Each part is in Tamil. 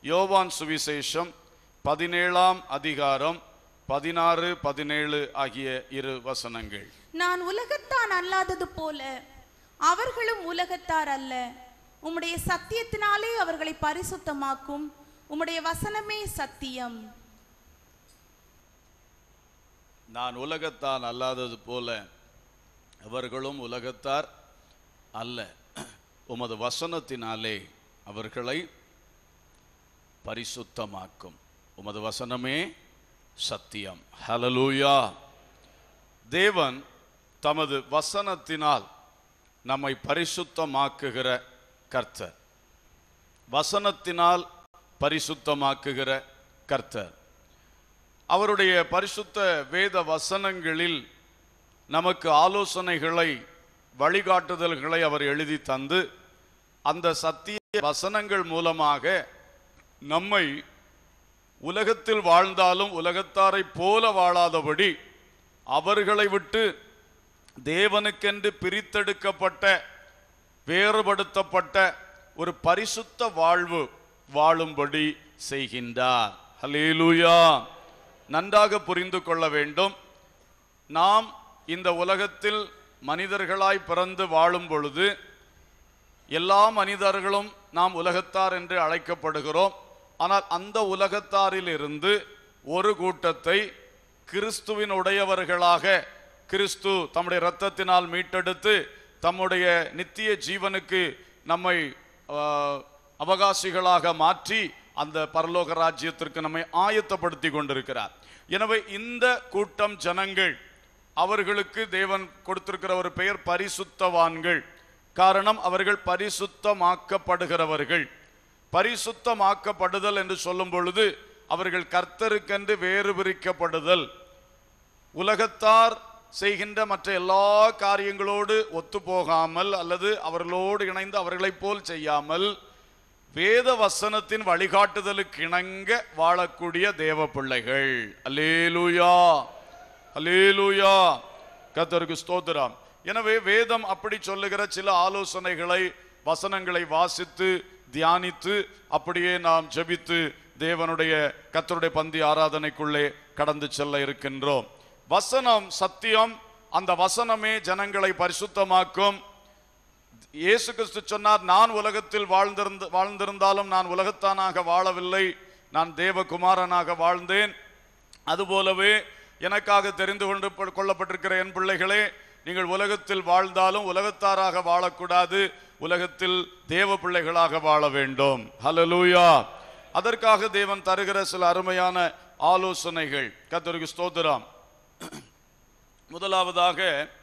யோவான் சுவிசேஷம் பதினேழாம் அதிகாரம் பதினாறு பதினேழு ஆகிய இரு வசனங்கள் நான் உலகத்தான் அல்லாதது போல அவர்களும் உலகத்தார் அல்ல உம்முடைய சத்தியத்தினாலே அவர்களை பரிசுத்தமாக்கும் உம்முடைய வசனமே சத்தியம் நான் உலகத்தான் அல்லாதது போல அவர்களும் உலகத்தார் அல்ல உமது வசனத்தினாலே அவர்களை பரிசுத்தமாக்கும் உமது வசனமே சத்தியம் ஹலலூயா தேவன் தமது வசனத்தினால் நம்மை பரிசுத்தமாக்குகிற கர்த்தர் வசனத்தினால் பரிசுத்தமாக்குகிற கர்த்தர் அவருடைய பரிசுத்த வேத வசனங்களில் நமக்கு ஆலோசனைகளை வழிகாட்டுதல்களை அவர் எழுதி தந்து அந்த சத்திய வசனங்கள் மூலமாக நம்மை உலகத்தில் வாழ்ந்தாலும் உலகத்தாரை போல வாழாதபடி அவர்களை விட்டு தேவனுக்கென்று பிரித்தெடுக்கப்பட்ட வேறுபடுத்தப்பட்ட ஒரு பரிசுத்த வாழ்வு வாழும்படி செய்கின்றார் ஹலேலூயா நன்றாக புரிந்து கொள்ள வேண்டும் நாம் இந்த உலகத்தில் மனிதர்களாய் பிறந்து வாழும் பொழுது எல்லா மனிதர்களும் நாம் உலகத்தார் என்று அழைக்கப்படுகிறோம் ஆனால் அந்த உலகத்தாரிலிருந்து ஒரு கூட்டத்தை கிறிஸ்துவின் உடையவர்களாக கிறிஸ்து தம்முடைய இரத்தத்தினால் மீட்டெடுத்து தம்முடைய நித்திய ஜீவனுக்கு நம்மை ஆஹ், அவகாசிகளாக மாற்றி அந்த பரலோக ராஜ்யத்திற்கு நம்மை ஆயத்தப்படுத்தி கொண்டிருக்கிறார் எனவே இந்த கூட்டம் ஜனங்கள் அவர்களுக்கு தேவன் கொடுத்திருக்கிற ஒரு பெயர் பரிசுத்தவான்கள் காரணம் அவர்கள் பரிசுத்தமாக்கப்படுகிறவர்கள் பரிசுத்தமாக்கப்படுதல் என்று சொல்லும் பொழுது அவர்கள் கர்த்தருக்கென்று வேறு பிரிக்கப்படுதல் உலகத்தார் செய்கின்ற மற்ற எல்லா காரியங்களோடு ஒத்து போகாமல் அல்லது அவர்களோடு இணைந்து அவர்களைப் போல் செய்யாமல் வேத வசனத்தின் வழிகாட்டுதலுக்கு இணங்க வாழக்கூடிய தேவ பிள்ளைகள் அல்லேலூயா அல்லேலூயா கர்த்தருக்கு ஸ்தோத்திரம் எனவே வேதம் அப்படி சொல்லுகிற சில ஆலோசனைகளை வசனங்களை வாசித்து தியானித்து அப்படியே நாம் ஜெபித்து தேவனுடைய கர்த்தருடைய பந்தி ஆராதனைக்குள்ளே கடந்து செல்ல இருக்கின்றோம் வசனம் சத்தியம் அந்த வசனமே ஜனங்களை பரிசுத்தமாக்கும் இயேசு கிறிஸ்து சொன்னார் நான் உலகத்தில் வாழ்ந்திருந்த வாழ்ந்திருந்தாலும் நான் உலகத்தானாக வாழவில்லை நான் தேவகுமாரனாக வாழ்ந்தேன் அதுபோலவே எனக்காக தெரிந்து கொண்டு கொள்ளப்பட்டிருக்கிற என் பிள்ளைகளே நீங்கள் உலகத்தில் வாழ்ந்தாலும் உலகத்தாராக வாழக்கூடாது உலகத்தில் தேவ பிள்ளைகளாக வாழ வேண்டும் ஹalleluya அதற்காக தேவன் தருகிற சில அருமையான ஆலோசனைகள் கர்த்தருக்கு ஸ்தோத்திரம் முதலாவதாக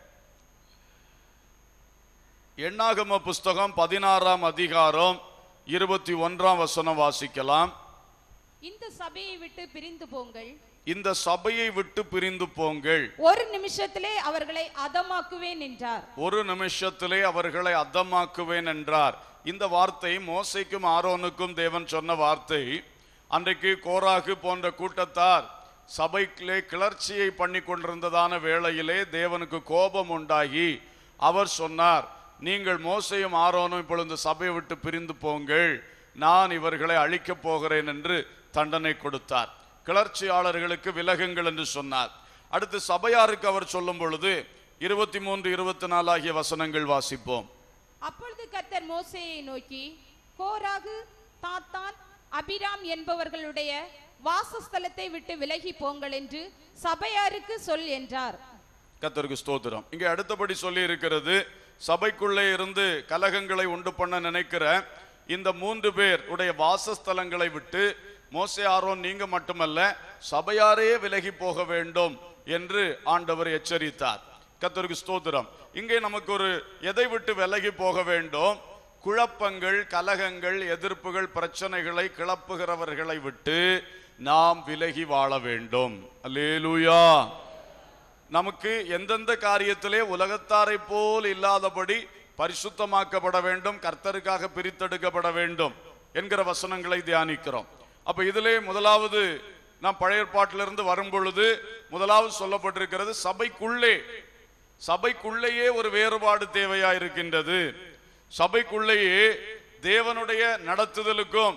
எண்ணாகம புஸ்தகம் பதினாறாம் அதிகாரம் இருபத்தி ஒன்றாம் வசனம் வாசிக்கலாம் இந்த சபையை விட்டு பிரிந்து போங்கள் இந்த சபையை விட்டு பிரிந்து போங்கள் ஒரு நிமிஷத்திலே அவர்களை அதமாக்குவேன் என்றார் ஒரு நிமிஷத்திலே அவர்களை அத்தமாக்குவேன் என்றார் இந்த வார்த்தை மோசைக்கும் ஆரோனுக்கும் தேவன் சொன்ன வார்த்தை அன்றைக்கு கோராகு போன்ற கூட்டத்தார் சபைக்கிலே கிளர்ச்சியை பண்ணி கொண்டிருந்ததான வேளையிலே தேவனுக்கு கோபம் உண்டாகி அவர் சொன்னார் நீங்கள் மோசையும் ஆரோனும் இப்பொழுது இந்த சபையை விட்டு பிரிந்து போங்கள் நான் இவர்களை அழிக்கப் போகிறேன் என்று தண்டனை கொடுத்தார் கிளர்ச்சியாளர்களுக்கு விலகுங்கள் என்று சொன்னார் அடுத்து சபையாருக்கு அவர் சொல்லும் பொழுது இருபத்தி மூன்று இருபத்தி நாலு ஆகிய வசனங்கள் வாசிப்போம் அப்பொழுது கர்த்தர் மோசேயை நோக்கி கோராகு தாத்தான் அபிராம் என்பவர்களுடைய வாசஸ்தலத்தை விட்டு விலகி போங்கள் என்று சபையாருக்கு சொல் என்றார் கர்த்தருக்கு ஸ்தோத்திரம் இங்கே அடுத்தபடி சொல்லி இருக்கிறது சபைக்குள்ளே இருந்து கலகங்களை உண்டு பண்ண நினைக்கிற இந்த மூன்று பேர் உடைய வாசஸ்தலங்களை விட்டு மோசே ஆரோன் நீங்க மட்டுமல்ல சபையாரே விலகி போக வேண்டும் என்று ஆண்டவர் எச்சரித்தார் கர்த்தருக்கு ஸ்தோத்திரம் இங்கே நமக்கு ஒரு எதை விட்டு விலகி போக வேண்டும் குழப்பங்கள் கலகங்கள் எதிர்ப்புகள் பிரச்சனைகளை கிளப்புகிறவர்களை விட்டு நாம் விலகி வாழ வேண்டும் அல்லேலூயா நமக்கு எந்தெந்த காரியத்திலே உலகத்தாரை போல் இல்லாதபடி பரிசுத்தமாக்கப்பட வேண்டும் கர்த்தருக்காக பிரித்தெடுக்கப்பட வேண்டும் என்கிற வசனங்களை தியானிக்கிறோம் அப்ப இதிலே முதலாவது நாம் பழைய ஏற்பாட்டிலிருந்து வரும் பொழுது முதலாவது சொல்லப்பட்டிருக்கிறது சபைக்குள்ளே சபைக்குள்ளேயே ஒரு வேறுபாடு தேவையா இருக்கின்றது சபைக்குள்ளேயே தேவனுடைய நடத்துதலுக்கும்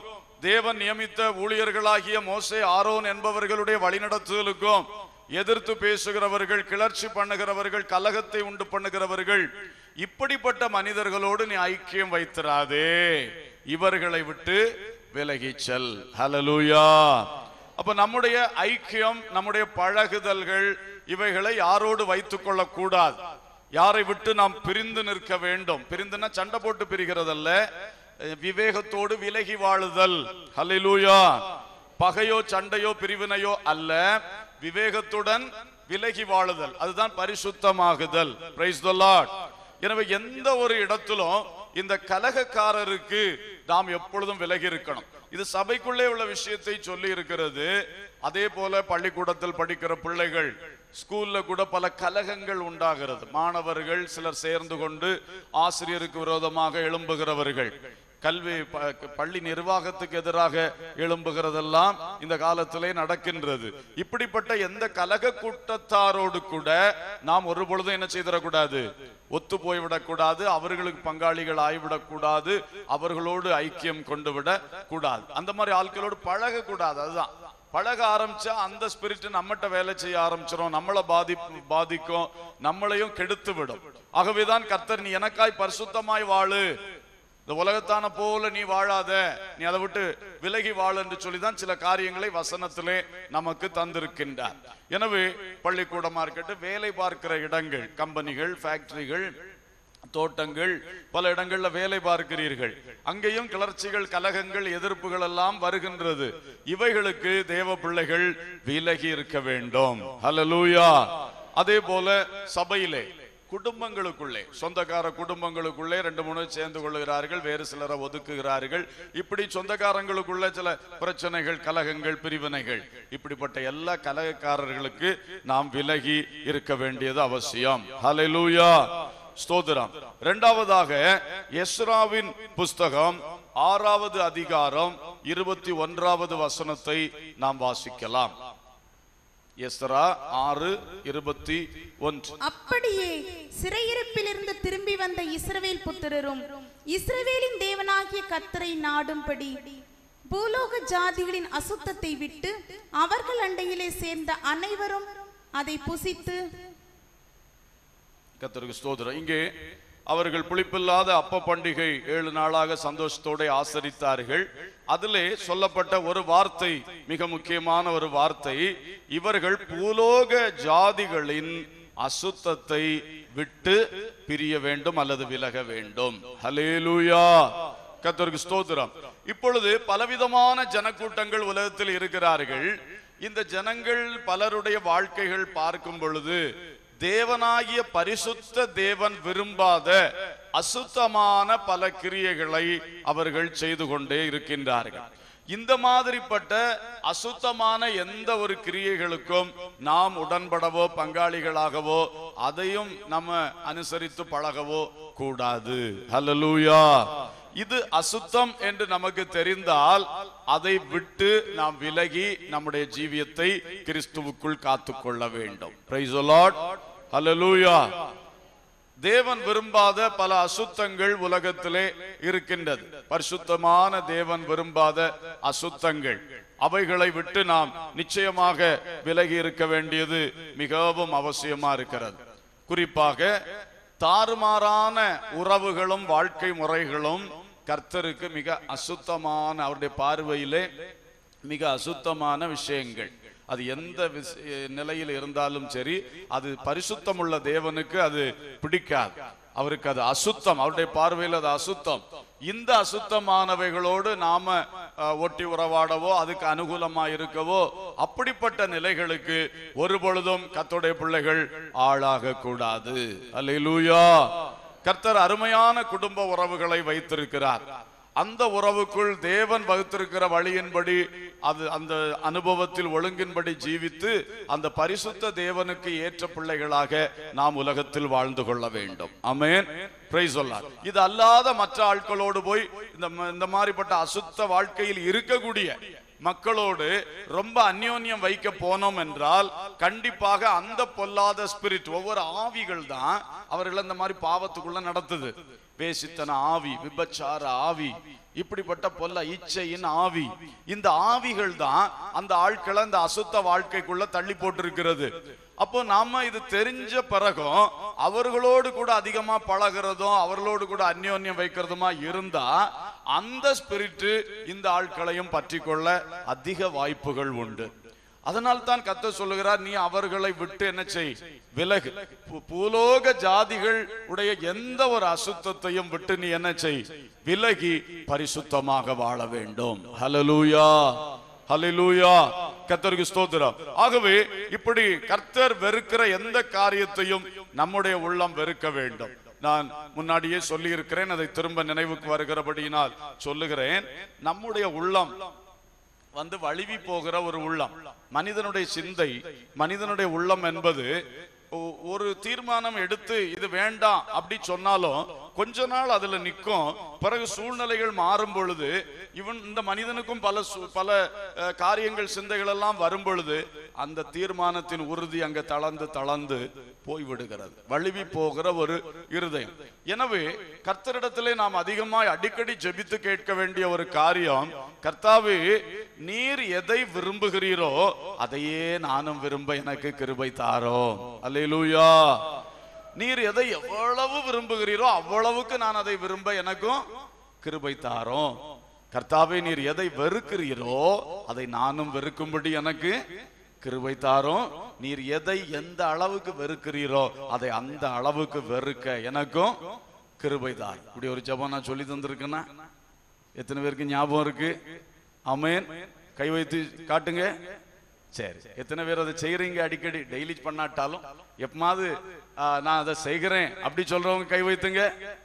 தேவன் நியமித்த ஊழியர்களாகிய மோசே ஆரோன் என்பவர்களுடைய வழிநடத்துதலுக்கும் எதிர்த்து பேசுகிறவர்கள் கிளர்ச்சி பண்ணுகிறவர்கள் கலகத்தை உண்டு பண்ணுகிறவர்கள் இப்படிப்பட்ட மனிதர்களோடு நீ ஐக்கியம் வைத்திராதே இவர்களை விட்டு விலகிச் செல் ஹalleluya அப்ப நம்முடைய ஐக்கியம் நம்முடைய பழகுதல்கள் இவைகளை யாரோடு வைத்துக் கொள்ளக்கூடாது யாரை விட்டு நாம் பிரிந்து நிற்க வேண்டும் பிரிந்துன்னா சண்டை போட்டு பிரிகிறதல்ல அஹ் விவேகத்தோடு விலகி வாழுதல் ஹalleluya பகையோ சண்டையோ பிரிவினையோ அல்ல விவேகத்துடன் விலகி வாழுதல் அதுதான் பரிசுத்தமாகுதல் பிரைஸ் த லார்ட் எனவே எந்த ஒரு இடத்திலும் இந்த கலகக்காரருக்கு நாம் எப்பொழுதும் விலகி இருக்கணும் இது சபைக்குள்ளே உள்ள விஷயத்தை சொல்லி இருக்கிறது அதே போல பள்ளிக்கூடத்தில் படிக்கிற பிள்ளைகள் ஸ்கூல்ல கூட பல கலகங்கள் உண்டாகிறது மாணவர்கள் சிலர் சேர்ந்து கொண்டு ஆசிரியருக்கு விரோதமாக எழும்புகிறவர்கள் கல்வி ப- பள்ளி நிர்வாகத்துக்கு எதிராக எழும்புகிறதெல்லாம் இந்த காலத்திலே நடக்கின்றது இப்படிப்பட்ட எந்த கலக கூட்டத்தாரோடு கூட நாம் ஒரு பொழுதும் என்ன செய்திடக்கூடாது ஒத்து போய்விடக்கூடாது அவர்களுக்கு பங்காளிகள் ஆகிவிடக்கூடாது அவர்களோடு ஐக்கியம் கொண்டு விட கூடாது அந்த மாதிரி ஆட்களோடு பழக கூடாது அதுதான் பழக ஆரம்பிச்சா அந்த ஸ்பிரிட் நம்மகிட்ட வேலை செய்ய ஆரம்பிச்சிரும் நம்மளை பாதி பாதிக்கும் நம்மளையும் கெடுத்து விடும் ஆகவேதான் கர்த்தர் நீ எனக்காய் பரிசுத்தமாய் வாழு இந்த உலகத்தான போல நீ வாழாத நீ அதை விட்டு விலகி வாழ என்று சொல்லிதான் சில காரியங்களை வசனத்திலே நமக்கு தந்திருக்கின்றார் எனவே பள்ளிக்கூடமா இருக்கட்டும் வேலை பார்க்கிற இடங்கள் கம்பெனிகள் ஃபேக்டரிகள் தோட்டங்கள் பல இடங்கள்ல வேலை பார்க்கிறீர்கள் அங்கேயும் கிளர்ச்சிகள் கலகங்கள் எதிர்ப்புகள் எல்லாம் வருகின்றது இவைகளுக்கு தேவ பிள்ளைகள் விலகி இருக்க வேண்டும் ஹalleluya அதே போல சபையிலே குடும்பங்களுக்குள்ளே சொந்தக்கார குடும்பங்களுக்குள்ளே ரெண்டு மூணு சேர்ந்து கொள்ளுகிறார்கள் வேறு சிலரை ஒதுக்குகிறார்கள் இப்படி சொந்தக்காரங்களுக்குள்ள சில பிரச்சனைகள் கலகங்கள் பிரிவினைகள் இப்படிப்பட்ட எல்லா கலகக்காரர்களுக்கு நாம் விலகி இருக்க வேண்டியது அவசியம் ஹalleluya ஸ்தோத்திரம் இரண்டாவதாக எஸ்ராவின் புஸ்தகம் ஆறாவது அதிகாரம் இருபத்தி ஒன்றாவது வசனத்தை நாம் வாசிக்கலாம் எஸ்ரா ஆறு இருபத்தி ஒன்று அப்படியே சிறையிருப்பிலிருந்து திரும்பி வந்த இஸ்ரவேல் புத்திரரும் இஸ்ரவேலின் தேவனாகிய கர்த்தரை நாடும்படி பூலோக ஜாதிகளின் அசுத்தத்தை விட்டு அவர்கள் அண்டையிலே சேர்ந்த அனைவரும் அதை புசித்து கர்த்தருக்கு ஸ்தோத்திரம் இங்கே அவர்கள் புளிப்பில்லாத அப்ப பண்டிகை ஏழு நாளாக சந்தோஷத்தோட ஆசரித்தார்கள் அதிலே சொல்லப்பட்ட ஒரு வார்த்தை மிக முக்கியமான ஒரு வார்த்தை இவர்கள் பூலோக ஜாதிகளின் அசுத்தத்தை விட்டு பிரிய வேண்டும் அல்லது விலக வேண்டும் ஹலேலூயா கர்த்தருக்கு ஸ்தோத்திரம் இப்பொழுது பலவிதமான ஜனக்கூட்டங்கள் உலகத்தில் இருக்கிறார்கள் இந்த ஜனங்கள் பலருடைய வாழ்க்கைகள் பார்க்கும் பொழுது தேவனாகிய பரிசுத்த தேவன் விரும்பாத அசுத்தமான பல கிரியைகளை அவர்கள் செய்து கொண்டே இருக்கின்றார்கள் இந்த மாதிரிப்பட்ட அசுத்தமான எந்த ஒரு கிரியைகளுக்கும் நாம் உடன்படவோ பங்காளிகளாகவோ அதையும் நம்ம அனுசரித்து பழகவோ கூடாது ஹalleluya இது அசுத்தம் என்று நமக்கு தெரிந்தால் அதை விட்டு நாம் விலகி நம்முடைய ஜீவியத்தை கிறிஸ்துவுக்குள் காத்துக்கொள்ள வேண்டும் பிரைஸ் லார்ட் ஹalleluya தேவன் விரும்பாத பல அசுத்தங்கள் உலகத்திலே இருக்கின்றது பரிசுத்தமான தேவன் விரும்பாத அசுத்தங்கள் அவைகளை விட்டு நாம் நிச்சயமாக விலகி இருக்க வேண்டியது மிகவும் அவசியமா இருக்கிறது குறிப்பாக தாறுமாறான உறவுகளும் வாழ்க்கை முறைகளும் கர்த்தருக்கு மிக அசுத்தமான அவருடைய பார்வையிலே மிக அசுத்தமான விஷயங்கள் அது எந்த விஷ- நிலையில் இருந்தாலும் சரி அது பரிசுத்தமுள்ள தேவனுக்கு அது பிடிக்காது அவருக்கு அது அசுத்தம் அவருடைய பார்வையில் அது அசுத்தம் இந்த அசுத்தமானவைகளோடு நாம அஹ், ஒட்டி உறவாடவோ அதுக்கு அனுகூலமா இருக்கவோ அப்படிப்பட்ட நிலைகளுக்கு ஒரு பொழுதும் கர்த்தருடைய பிள்ளைகள் ஆளாக கூடாது அல்லேலூயா கர்த்தர் அருமையான குடும்ப உறவுகளை வைத்திருக்கிறார் அந்த உறவுக்குள் தேவன் வகுத்திருக்கிற வழியின்படி அது அந்த அனுபவத்தில் ஒழுங்கின்படி ஜீவித்து அந்த பரிசுத்த தேவனுக்கு ஏற்ற பிள்ளைகளாக நாம் உலகத்தில் வாழ்ந்து கொள்ள வேண்டும் அமேன் பிரைஸ் சொல்லார் இது அல்லாத மற்ற ஆட்களோடு போய் இந்த ம- இந்த மாதிரிப்பட்ட அசுத்த வாழ்க்கையில் இருக்கக்கூடிய மக்களோடு ரொம்ப அந்யோன்யம் வைக்க போனோம் என்றால் கண்டிப்பாக அந்த பொல்லாத ஸ்பிரிட் ஒவ்வொரு ஆவிகள் தான் அவர்கள் அந்த மாதிரி பாவத்துக்குள்ள நடத்துது வேசித்தன ஆவி விபச்சார ஆவி இப்படிப்பட்ட பொல்ல இச்சையின் ஆவி இந்த ஆவிகள் தான் அந்த ஆட்களை அந்த அசுத்த வாழ்க்கைக்குள்ள தள்ளி போட்டிருக்கிறது அப்போ நாம இது தெரிஞ்ச பிறகும் அவர்களோடு கூட அதிகமா பழகிறதும் அவர்களோடு கூட அந்யோன்யம் வைக்கிறதுமா இருந்தா அந்த ஸ்பிரிட் இந்த ஆட்களையும் பற்றி கொள்ள அதிக வாய்ப்புகள் உண்டு அதனால் தான் கத்த சொல்லுகிறார் நீ அவர்களை விட்டு என்ன செய் விலகு பூ- பூலோக ஜாதிகள் உடைய எந்த ஒரு அசுத்தத்தையும் விட்டு நீ என்ன செய் விலகி பரிசுத்தமாக வாழ வேண்டும் ஹalleluya ஹalleluya கர்த்தருக்கு ஸ்தோத்திரம் ஆகவே இப்படி கர்த்தர் வெறுக்கிற எந்த காரியத்தையும் நம்முடைய உள்ளம் வெறுக்க வேண்டும் நான் முன்னாடியே சொல்லி இருக்கிறேன் அதை திரும்ப நினைவுக்கு வருகிறபடியினால் சொல்லுகிறேன் நம்முடைய உள்ளம் வந்து வழுவி போகிற ஒரு உள்ளம் மனிதனுடைய சிந்தை மனிதனுடைய உள்ளம் என்பது ஒ- ஒரு தீர்மானம் எடுத்து இது வேண்டாம் அப்படி சொன்னாலும் கொஞ்ச நாள் அதுல நிற்கும் பிறகு சூழ்நிலைகள் மாறும் பொழுது இவன் இந்த மனிதனுக்கும் பல சு- பல அஹ், காரியங்கள் சிந்தைகள் எல்லாம் வரும் பொழுது அந்த தீர்மானத்தின் உறுதி அங்க தளர்ந்து தளர்ந்து போய்விடுகிறது வழுவி போகிற ஒரு இருதயம் எனவே கர்த்தரிடத்திலே நாம் அதிகமாய் அடிக்கடி ஜெபித்து கேட்க வேண்டிய ஒரு காரியம் கர்த்தாவே நீர் எதை விரும்புகிறீரோ அதையே நானும் விரும்ப எனக்கு கிருபை தாரோ அல்லேலூயா நீர் எதை எவ்வளவு விரும்புகிறீரோ அவ்வளவுக்கு நான் அதை விரும்ப எனக்கும் கிருபை தாரோம் கர்த்தாவே நீர் எதை வெறுக்கிறீரோ அதை நானும் வெறுக்கும்படி எனக்கு கிருபை தாரோம் நீர் எதை எந்த அளவுக்கு வெறுக்கிறீரோ அதை அந்த அளவுக்கு வெறுக்க எனக்கும் கிருபை தார் இப்படி ஒரு ஜெபம் நான் சொல்லி தந்திருக்கேன்னா எத்தனை பேருக்கு ஞாபகம் இருக்கு அமேன் கை வைத்து காட்டுங்க சரி எத்தனை பேர் அதை செய்யறீங்க அடிக்கடி டெய்லி பண்ணாட்டாலும் எப்பமாவது ஆ, நான் அதை செய்கிறேன் அப்படி சொல்றவங்க கை வைத்துங்க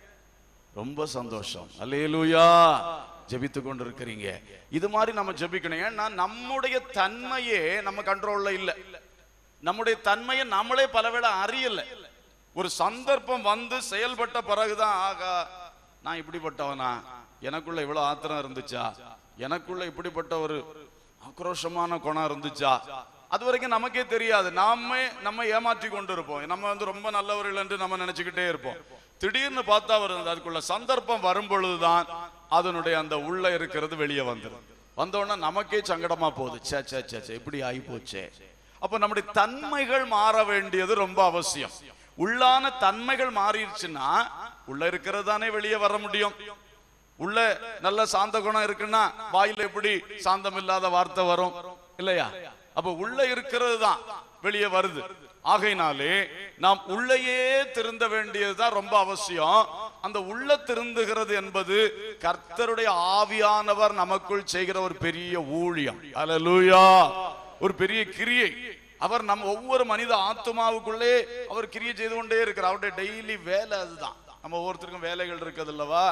ரொம்ப சந்தோஷம் அல்லேலூயா ஜெபித்து கொண்டிருக்கிறீங்க இது மாதிரி நம்ம ஜெபிக்கணும் ஏன்னா நம்முடைய தன்மையே நம்ம கண்ட்ரோல்ல இல்ல நம்முடைய தன்மையை நம்மளே பலவேளை அறியல ஒரு சந்தர்ப்பம் வந்து செயல்பட்ட பிறகுதான் ஆகா நான் இப்படிப்பட்டவனா எனக்குள்ள இவ்வளவு ஆத்திரம் இருந்துச்சா எனக்குள்ள இப்படிப்பட்ட ஒரு ஆக்ரோஷமான குணம் இருந்துச்சா அது வரைக்கும் நமக்கே தெரியாது நாமே நம்ம ஏமாற்றி கொண்டு இருப்போம் நம்ம வந்து ரொம்ப நல்லவர்கள் என்று நம்ம நினைச்சுக்கிட்டே இருப்போம் திடீர்னு பார்த்தா வருது அதுக்குள்ள சந்தர்ப்பம் வரும் பொழுதுதான் அதனுடைய அந்த உள்ள இருக்கிறது வெளியே வந்துடும் வந்தோடனே நமக்கே சங்கடமா போகுது சே சே சே சே இப்படி ஆகி போச்சே அப்ப நம்முடைய தன்மைகள் மாற வேண்டியது ரொம்ப அவசியம் உள்ளான தன்மைகள் மாறிடுச்சுன்னா உள்ள இருக்கிறது தானே வெளியே வர முடியும் உள்ள நல்ல சாந்த குணம் இருக்குன்னா வாயில எப்படி சாந்தம் இல்லாத வார்த்தை வரும் இல்லையா அப்ப உள்ள இருக்கிறது தான் வெளியே வருது ஆகையினாலே நாம் உள்ளேயே திருந்த வேண்டியதுதான் ரொம்ப அவசியம் அந்த உள்ள திருந்துகிறது என்பது கர்த்தருடைய ஆவியானவர் நமக்குள் செய்கிற ஒரு பெரிய ஊழியம் அல்லேலூயா ஒரு பெரிய கிரியை அவர் நம்ம ஒவ்வொரு மனித ஆத்மாவுக்குள்ளே அவர் கிரியை செய்து கொண்டே இருக்கிறார் அவருடைய டெய்லி வேலை அதுதான் நம்ம ஒவ்வொருத்தருக்கும் வேலைகள் இருக்குது அல்லவா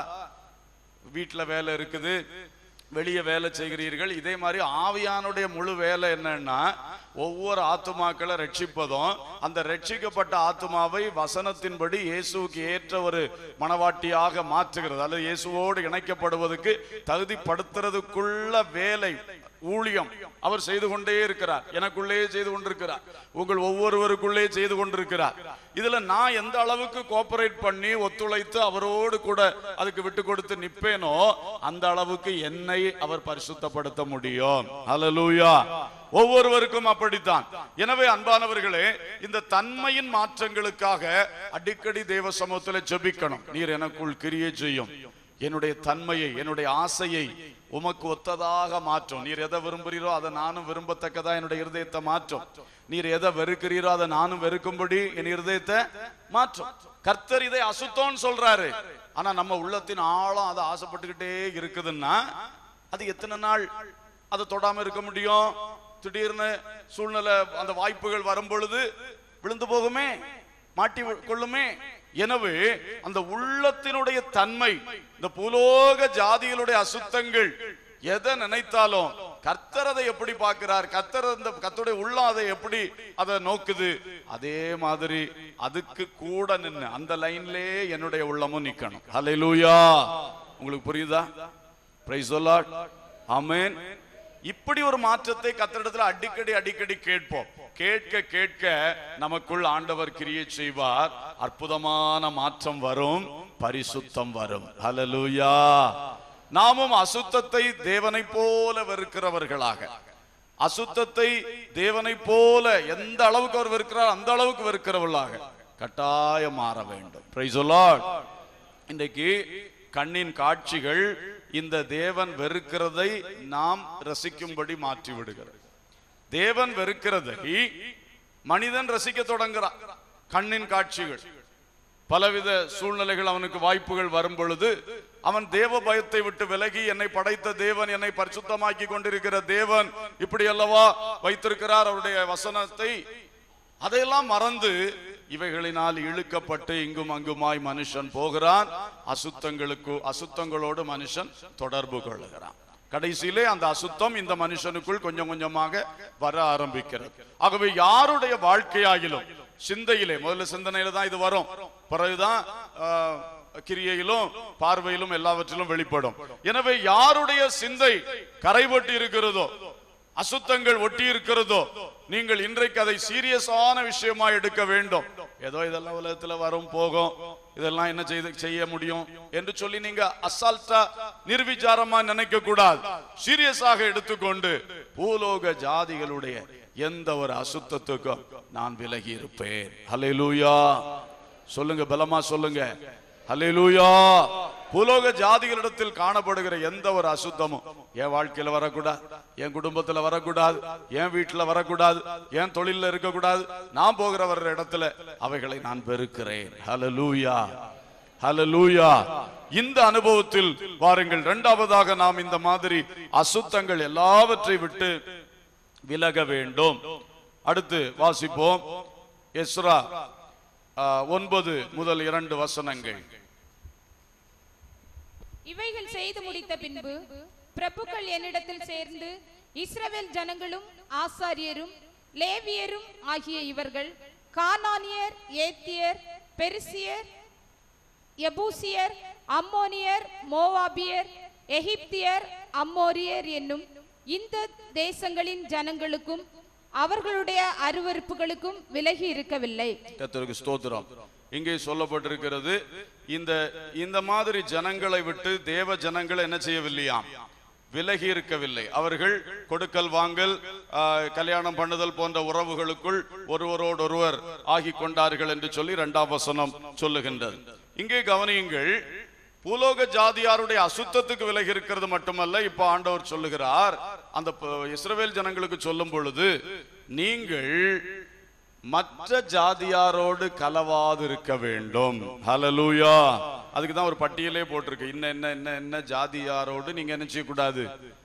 வீட்டுல வேலை இருக்குது வெளியே வேலை செய்கிறீர்கள் இதே மாதிரி ஆவியானுடைய முழு வேலை என்னன்னா ஒவ்வொரு ஆத்துமாக்களை ரட்சிப்பதும் அந்த ரட்சிக்கப்பட்ட ஆத்துமாவை வசனத்தின்படி இயேசுவுக்கு ஏற்ற ஒரு மனவாட்டியாக மாற்றுகிறது அல்லது இயேசுவோடு இணைக்கப்படுவதற்கு தகுதிப்படுத்துறதுக்குள்ள வேலை ஊழியம் அவர் செய்து கொண்டே இருக்கிறார் எனக்குள்ளே செய்து கொண்டிருக்கிறார் உங்கள் ஒவ்வொருவருக்குள்ளே செய்து கொண்டிருக்கிறார் இதுல நான் எந்த அளவுக்கு கோஆபரேட் பண்ணி ஒத்துழைத்து அவரோடு கூட அதுக்கு விட்டு கொடுத்து நிப்பேனோ அந்த அளவுக்கு என்னை அவர் பரிசுத்தப்படுத்த முடியும் ஹalleluya ஒவ்வொருவருக்கும் அப்படித்தான் எனவே அன்பானவர்களே இந்த தன்மையின் மாற்றங்களுக்காக அடிக்கடி தேவ சமூகத்தில் ஜெபிக்கணும் நீர் எனக்குள் கிரியை செய்யும் என்னுடைய தன்மையை என்னுடைய ஆசையை உமக்கு ஒத்ததாக மாற்றும் நீர் எதை விரும்புகிறீரோ அதை நானும் விரும்பத்தக்கதா என்னுடைய இருதயத்தை மாற்றும் நீர் எதை வெறுக்கிறீரோ அதை நானும் வெறுக்கும்படி என் இருதயத்தை மாற்றும் கர்த்தர் இதை அசுத்தம்னு சொல்றாரு ஆனா நம்ம உள்ளத்தின் ஆழம் அதை ஆசைப்பட்டுக்கிட்டே இருக்குதுன்னா அது எத்தனை நாள் அதை தொடாம இருக்க முடியும் திடீர்னு சூழ்நிலை அந்த வாய்ப்புகள் வரும் பொழுது விழுந்து போகுமே மாட்டி கொள்ளுமே எனவே அந்த உள்ளத்தினுடைய தன்மை இந்த பூலோக ஜாதிகளுடைய அசுத்தங்கள் எதை நினைத்தாலும் கர்த்தர் அதை எப்படி பார்க்கிறார் கர்த்தர் அந்த கர்த்தருடைய உள்ளம் அதை எப்படி அதை நோக்குது அதே மாதிரி அதுக்கு கூட நின்னு அந்த லைன்லயே என்னுடைய உள்ளமும் நிக்கணும் ஹalleluya உங்களுக்கு புரியுதா பிரைஸ் ஆமென் இப்படி ஒரு மாற்றத்தை கத்திரிடத்துல அடிக்கடி அடிக்கடி கேட்போம் கேட்க கேட்க நமக்குள் ஆண்டவர் கிரியை செய்வார் அற்புதமான மாற்றம் வரும் பரிசுத்தம் வரும் ஹalleluya நாமும் அசுத்தத்தை தேவனை போல வெறுக்கிறவர்களாக அசுத்தத்தை தேவனை போல எந்த அளவுக்கு அவர் வெறுக்கிறார் அந்த அளவுக்கு வெறுக்கிறவர்களாக கட்டாயம் மாற வேண்டும் Praise the Lord. இன்றைக்கு கண்ணின் காட்சிகள் இந்த தேவன் வெறுக்கிறதை நாம் ரசிக்கும்படி மாற்றி விடுகிறது தேவன் வெறுக்கிறதை மனிதன் ரசிக்க தொடங்குறான் கண்ணின் காட்சிகள் பலவித சூழ்நிலைகள் அவனுக்கு வாய்ப்புகள் வரும் பொழுது அவன் தேவ பயத்தை விட்டு விலகி என்னை படைத்த தேவன் என்னை பரிசுத்தமாக்கி கொண்டிருக்கிற தேவன் இப்படி அல்லவா வைத்திருக்கிறார் அவருடைய வசனத்தை அதையெல்லாம் மறந்து இவைகளினால் இழுக்கப்பட்டு இங்கும் அங்குமாய் மனுஷன் போகிறான் அசுத்தங்களுக்கு அசுத்தங்களோடு மனுஷன் தொடர்பு கொள்ளுகிறான் கடைசியிலே அந்த அசுத்தம் இந்த மனுஷனுக்குள் கொஞ்சம் கொஞ்சமாக வர ஆரம்பிக்கிறது ஆகவே யாருடைய வாழ்க்கையாகிலும் சிந்தையிலே முதல்ல சிந்தனையில தான் இது வரும் பிறகுதான் ஆஹ், கிரியையிலும் பார்வையிலும் எல்லாவற்றிலும் வெளிப்படும் எனவே யாருடைய சிந்தை கரைபட்டு இருக்கிறதோ அசுத்தங்கள் ஒட்டி இருக்கிறதோ நீங்கள் இன்றைக்கு அதை சீரியஸான விஷயமா எடுக்க வேண்டும் ஏதோ இதெல்லாம் உலகத்துல வரும் போகும் இதெல்லாம் என்ன செய்து செய்ய முடியும் என்று சொல்லி நீங்க அசால்ட்டா நிர்விச்சாரமா நினைக்க கூடாது சீரியஸாக எடுத்துக்கொண்டு பூலோக ஜாதிகளுடைய எந்த ஒரு அசுத்தத்துக்கும் நான் விலகி இருப்பேன் ஹalleluya சொல்லுங்க பலமா சொல்லுங்க ஹalleluya பூலோக ஜாதிகளிடத்தில் காணப்படுகிற எந்த ஒரு அசுத்தமும் என் வாழ்க்கையில வரக்கூடாது என் குடும்பத்துல வரக்கூடாது என் வீட்டுல வரக்கூடாது என் தொழில இருக்கக்கூடாது நான் போகிற வர்ற இடத்துல அவைகளை நான் வெறுக்கிறேன் ஹalleluya ஹalleluya இந்த அனுபவத்தில் வாருங்கள் இரண்டாவதாக நாம் இந்த மாதிரி அசுத்தங்கள் எல்லாவற்றை விட்டு விலக வேண்டும் அடுத்து வாசிப்போம் எஸ்ரா ஆ, ஒன்பது முதல் இரண்டு வசனங்கள் இவைகள் செய்து முடித்த பின்பு பிரபுக்கள் என்னிடத்தில் சேர்ந்து இஸ்ரவேல் ஜனங்களும் ஆசாரியரும் லேவியரும் ஆகிய இவர்கள் கானானியர் ஏத்தியர் பெரிசியர் எபூசியர் அம்மோனியர் மோவாபியர் எகிப்தியர் அம்மோரியர் என்னும் இந்த தேசங்களின் ஜனங்களுக்கும் அவர்களுடைய அருவருப்புகளுக்கும் விலகி இருக்கவில்லை கர்த்தருக்கு ஸ்தோத்திரம் இங்கே சொல்லப்பட்டிருக்கிறது இந்த இந்த மாதிரி ஜனங்களை விட்டு தேவ ஜனங்களை என்ன செய்யவில்லையாம் விலகி இருக்கவில்லை அவர்கள் கொடுக்கல் வாங்கல் ஆ, கல்யாணம் பண்ணுதல் போன்ற உறவுகளுக்குள் ஒருவரோடொருவர் ஆகி கொண்டார்கள் என்று சொல்லி இரண்டாம் வசனம் சொல்லுகின்றது இங்கே கவனியுங்கள் பூலோக ஜாதியாருடைய அசுத்தத்துக்கு விலகி இருக்கிறது மட்டுமல்ல இப்ப ஆண்டவர் சொல்லுகிறார் அந்த ப- இஸ்ரவேல் ஜனங்களுக்கு சொல்லும் பொழுது நீங்கள் மற்ற ஜாதியாரோடு கலவாது இருக்க வேண்டும் ஹalleluya அதுக்கு தான் ஒரு பட்டியலே போட்டிருக்கு இன்ன என்ன என்ன என்ன ஜாதியாரோடு நீங்க என்ன செய்யக்கூடாது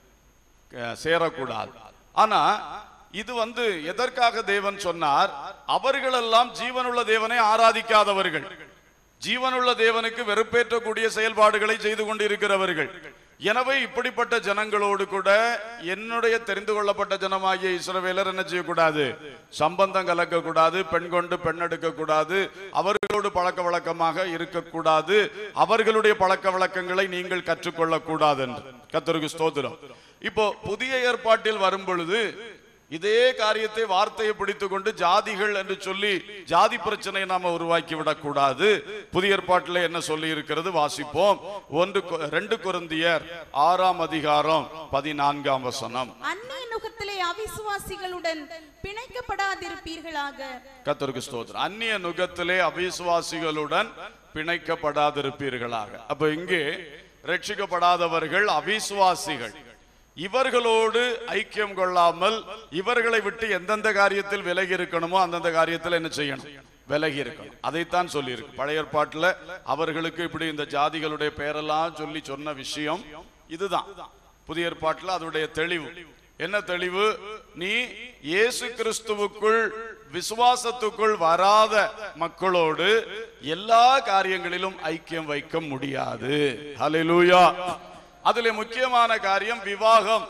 அஹ், சேரக்கூடாது ஆனா இது வந்து எதற்காக தேவன் சொன்னார் அவர்களெல்லாம் ஜீவனுள்ள தேவனை ஆராதிக்காதவர்கள் ஜீவனுள்ள தேவனுக்கு வெறுப்பேற்றக்கூடிய செயல்பாடுகளை செய்து கொண்டிருக்கிறவர்கள் எனவே இப்படிப்பட்ட ஜனங்களோடு கூட என்னுடைய தெரிந்து கொள்ளப்பட்ட ஜனமாகிய இஸ்ரவேலர் என்ன செய்யக்கூடாது சம்பந்தம் கலக்க கூடாது பெண் கொண்டு பெண் எடுக்க கூடாது அவர்களோடு பழக்க வழக்கமாக இருக்கக்கூடாது அவர்களுடைய பழக்க வழக்கங்களை நீங்கள் கற்றுக்கொள்ள கூடாது என்று கத்தருக்கு ஸ்தோத்திரம் இப்போ புதிய ஏற்பாட்டில் வரும் பொழுது இதே காரியத்தை வார்த்தையை பிடித்துக் கொண்டு ஜாதிகள் என்று சொல்லி ஜாதி பிரச்சனையை நாம உருவாக்கி விடக்கூடாது புதிய ஏற்பாட்டில் என்ன சொல்லி இருக்கிறது வாசிப்போம் ஒன்று கொ- ரெண்டு குருந்தியர் ஆறாம் அதிகாரம் பதினான்காம் வசனம் அந்நிய நுகத்திலே அவிசுவாசிகளுடன் பிணைக்கப்படாதிருப்பீர்களாக கத்தருக்கு ஸ்தோத்திரம் அந்நிய நுகத்திலே அவிசுவாசிகளுடன் பிணைக்கப்படாதிருப்பீர்களாக அப்ப இங்கே ரட்சிக்கப்படாதவர்கள் அவிசுவாசிகள் இவர்களோடு ஐக்கியம் கொள்ளாமல் இவர்களை விட்டு எந்தெந்த காரியத்தில் விலகி இருக்கணுமோ அந்தந்த காரியத்தில் என்ன செய்யணும் விலகி இருக்கணும் அதைத்தான் சொல்லியிருக்கு பழைய ஏற்பாட்டுல அவர்களுக்கு இப்படி இந்த ஜாதிகளுடைய பெயரெல்லாம் சொல்லி சொன்ன விஷயம் இதுதான் புதிய ஏற்பாட்டுல அதனுடைய தெளிவு என்ன தெளிவு நீ இயேசு கிறிஸ்துவுக்குள் விசுவாசத்துக்குள் வராத மக்களோடு எல்லா காரியங்களிலும் ஐக்கியம் வைக்க முடியாது ஹalleluya அதிலே முக்கியமான காரியம் விவாகம்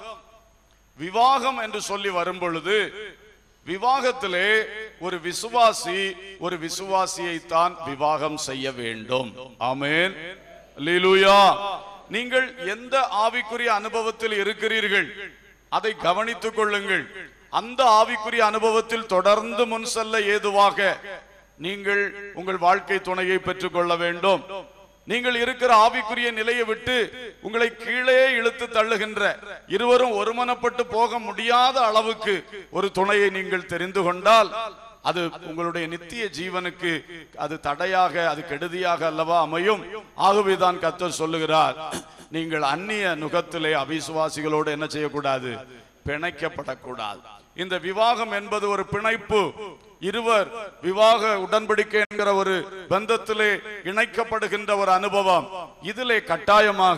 விவாகம் என்று சொல்லி வரும் பொழுது விவாகத்திலே ஒரு விசுவாசி ஒரு விசுவாசியை தான் விவாகம் செய்ய வேண்டும் ஆமென் அல்லேலூயா நீங்கள் எந்த ஆவிக்குரிய அனுபவத்தில் இருக்கிறீர்கள் அதை கவனித்துக் கொள்ளுங்கள் அந்த ஆவிக்குரிய அனுபவத்தில் தொடர்ந்து முன் செல்ல ஏதுவாக நீங்கள் உங்கள் வாழ்க்கை துணையை பெற்றுக்கொள்ள வேண்டும் நீங்கள் இருக்கிற ஆவிக்குரிய நிலையை விட்டு உங்களை கீழே இழுத்து தள்ளுகின்ற இருவரும் ஒருமனப்பட்டு போக முடியாத அளவுக்கு ஒரு துணையை நீங்கள் தெரிந்து கொண்டால் அது உங்களுடைய நித்திய ஜீவனுக்கு அது தடையாக அது கெடுதியாக அல்லவா அமையும் ஆகவேதான் கர்த்தர் சொல்லுகிறார் நீங்கள் அந்நிய நுகத்திலே அவிசுவாசிகளோடு என்ன செய்யக்கூடாது பிணைக்கப்படக்கூடாது இந்த விவாகம் என்பது ஒரு பிணைப்பு இருவர் விவாக உடன்படிக்கை என்கிற ஒரு பந்தத்திலே இணைக்கப்படுகின்ற ஒரு அனுபவம் இதிலே கட்டாயமாக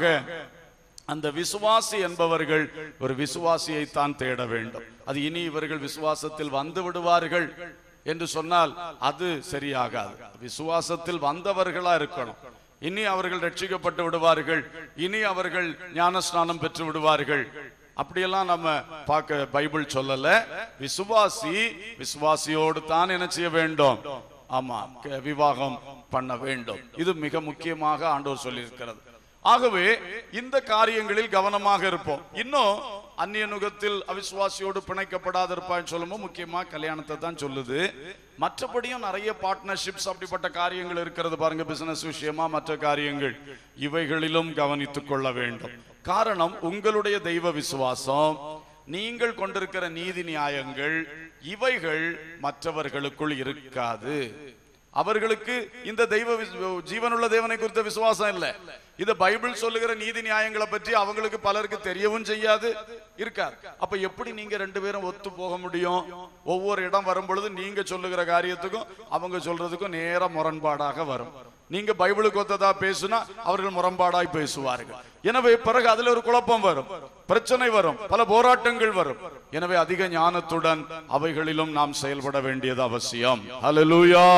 அந்த விசுவாசி என்பவர்கள் ஒரு விசுவாசியை தான் தேட வேண்டும் அது இனி இவர்கள் விசுவாசத்தில் வந்து விடுவார்கள் என்று சொன்னால் அது சரியாகாது விசுவாசத்தில் வந்தவர்களா இருக்கணும் இனி அவர்கள் ரட்சிக்கப்பட்டு விடுவார்கள் இனி அவர்கள் ஞானஸ்நானம் பெற்று விடுவார்கள் அப்படியெல்லாம் நம்ம பார்க்க பைபிள் சொல்லல விசுவாசி விசுவாசியோடு தான் என்ன செய்ய வேண்டும் ஆமா க- விவாகம் பண்ண வேண்டும் இது மிக முக்கியமாக ஆண்டவர் சொல்லியிருக்கிறது ஆகவே இந்த காரியங்களில் கவனமாக இருப்போம் இன்னும் அந்நிய நுகத்தில் அவிசுவாசியோடு பிணைக்கப்படாத இருப்பான்னு சொல்லும்போது முக்கியமா கல்யாணத்தை தான் சொல்லுது மற்றபடியும் நிறைய பார்ட்னர்ஷிப்ஸ் அப்படிப்பட்ட காரியங்கள் இருக்கிறது பாருங்க பிசினஸ் விஷயமா மற்ற காரியங்கள் இவைகளிலும் கவனித்துக் கொள்ள வேண்டும் காரணம் உங்களுடைய தெய்வ விசுவாசம் நீங்கள் கொண்டிருக்கிற நீதி நியாயங்கள் இவைகள் மற்றவர்களுக்குள் இருக்காது அவர்களுக்கு இந்த தெய்வ விசு- ஜீவனுள்ள தேவனை குறித்த விசுவாசம் இல்ல இந்த பைபிள் சொல்லுகிற நீதி நியாயங்களை பற்றி அவங்களுக்கு பலருக்கு தெரியவும் செய்யாது இருக்காது அப்ப எப்படி நீங்க ரெண்டு பேரும் ஒத்து போக முடியும் ஒவ்வொரு இடம் வரும் பொழுது நீங்க சொல்லுகிற காரியத்துக்கும் அவங்க சொல்றதுக்கும் நேர முரண்பாடாக வரும் நீங்க பைபிளுக்கு ஒத்ததா பேசுனா அவர்கள் முரண்பாடாய் பேசுவார்கள் எனவே பிறகு அதுல ஒரு குழப்பம் வரும் பிரச்சனை வரும் பல போராட்டங்கள் வரும் எனவே அதிக ஞானத்துடன் அவைகளிலும் நாம் செயல்பட வேண்டியது அவசியம் ஹalleluya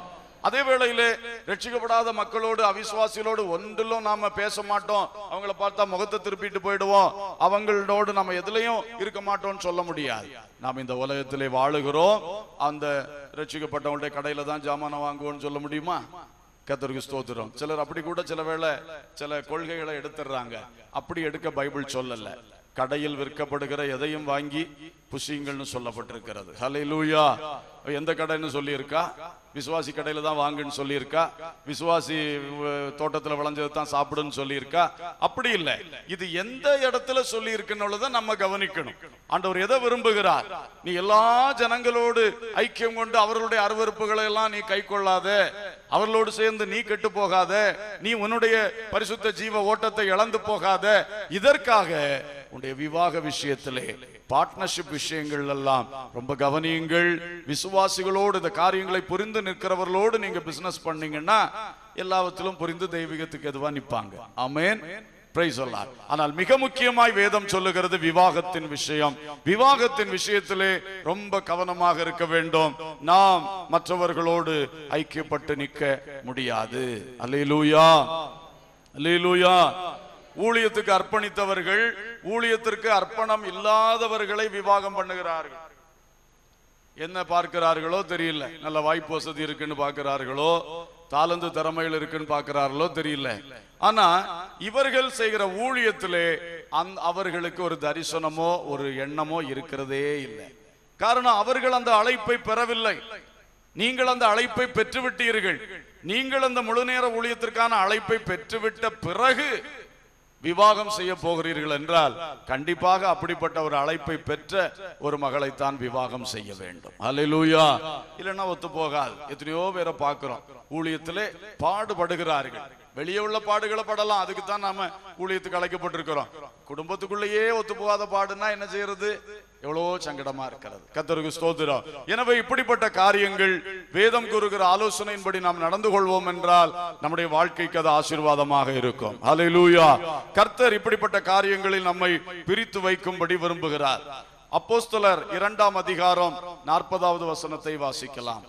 அதே வேளையிலே ரட்சிக்கப்படாத மக்களோடு அவிசுவாசிகளோடு ஒன்றிலும் நாம பேச மாட்டோம் அவங்கள பார்த்தா முகத்தை திருப்பிட்டு போயிடுவோம் அவங்களோடு நம்ம எதுலயும் இருக்க மாட்டோம்னு சொல்ல முடியாது நாம் இந்த உலகத்திலே வாழுகிறோம் அந்த ரட்சிக்கப்பட்டவங்களுடைய கடையில தான் ஜாமானை வாங்குவோம்னு சொல்ல முடியுமா கத்தருக்கு ஸ்தோத்திரம் சிலர் அப்படி கூட சில வேளை சில கொள்கைகளை எடுத்துடுறாங்க அப்படி எடுக்க பைபிள் சொல்லல கடையில் விற்கப்படுகிற எதையும் வாங்கி புசியுங்கள்னு சொல்லப்பட்டிருக்கிறது ஹalleluya எந்த கடைன்னு சொல்லியிருக்கா விசுவாசி கடையில தான் வாங்குன்னு சொல்லியிருக்கா விசுவாசி அஹ், தோட்டத்துல விளைஞ்சது தான் சாப்பிடுன்னு சொல்லியிருக்கா அப்படி இல்லை இது எந்த இடத்துல சொல்லி இருக்குன்னு நம்ம கவனிக்கணும் ஆண்டவர் எதை விரும்புகிறார் நீ எல்லா ஜனங்களோடு ஐக்கியம் கொண்டு அவர்களுடைய அருவருப்புகளை எல்லாம் நீ கை கொள்ளாத அவர்களோடு சேர்ந்து நீ கெட்டு போகாத நீ உன்னுடைய பரிசுத்த ஜீவ ஓட்டத்தை இழந்து போகாத இதற்காக உன்னுடைய விவாக விஷயத்திலே பார்ட்னர்ஷிப் விஷயங்கள் எல்லாம் ரொம்ப கவனியுங்கள் விசுவாசிகளோடு இந்த காரியங்களை புரிந்து நிற்கிறவர்களோடு நீங்க பிசினஸ் பண்ணீங்கன்னா எல்லாவற்றிலும் புரிந்து தெய்வீகத்துக்கு எதுவா நிப்பாங்க ஆமென் Praise the Lord. ஆனால் மிக முக்கியமாய் வேதம் சொல்லுகிறது விவாகத்தின் விஷயம் விவாகத்தின் விஷயத்திலே ரொம்ப கவனமாக இருக்க வேண்டும் நாம் மற்றவர்களோடு ஐக்கியப்பட்டு நிற்க முடியாது அல்லேலூயா அல்லேலூயா ஊழியத்துக்கு அர்ப்பணித்தவர்கள் ஊழியத்திற்கு அர்ப்பணம் இல்லாதவர்களை விவாகம் பண்ணுகிறார்கள் என்ன பார்க்கிறார்களோ தெரியல நல்ல வாய்ப்பு வசதி இருக்குன்னு பார்க்கிறார்களோ தாளந்து திறமைகள் இருக்குன்னு பார்க்கிறார்களோ தெரியல ஆனா இவர்கள் செய்கிற ஊழியத்திலே அந்த அவர்களுக்கு ஒரு தரிசனமோ ஒரு எண்ணமோ இருக்கிறதே இல்லை காரணம் அவர்கள் அந்த அழைப்பை பெறவில்லை நீங்கள் அந்த அழைப்பை பெற்றுவிட்டீர்கள் நீங்கள் அந்த முழு நேர ஊழியத்திற்கான அழைப்பை பெற்றுவிட்ட பிறகு விவாகம் செய்ய போகிறீர்கள் என்றால் கண்டிப்பாக அப்படிப்பட்ட ஒரு அழைப்பை பெற்ற ஒரு மகளைத்தான் விவாகம் செய்ய வேண்டும் அல்லேலூயா இல்லைன்னா ஒத்து போகாது எத்தனையோ பேரை பார்க்கிறோம் ஊழியத்திலே பாடுபடுகிறார்கள் வெளியே உள்ள பாடுகளை படலாம் அதுக்கு தான் நாம ஊழியத்துக்கு அழைக்கப்பட்டிருக்கிறோம் குடும்பத்துக்குள்ளேயே ஒத்து போகாத பாடுனா என்ன செய்யறது எவ்வளவோ சங்கடமா இருக்கிறது கத்தருக்கு ஸ்தோத்திரம் எனவே இப்படிப்பட்ட காரியங்கள் வேதம் கூறுகிற ஆலோசனையின்படி நாம் நடந்து கொள்வோம் என்றால் நம்முடைய வாழ்க்கைக்கு அது ஆசீர்வாதமாக இருக்கும் ஹalleluya கர்த்தர் இப்படிப்பட்ட காரியங்களில் நம்மை பிரித்து வைக்கும்படி விரும்புகிறார் அப்போஸ்தலர் இரண்டாம் அதிகாரம் நாற்பதாவது வசனத்தை வாசிக்கலாம்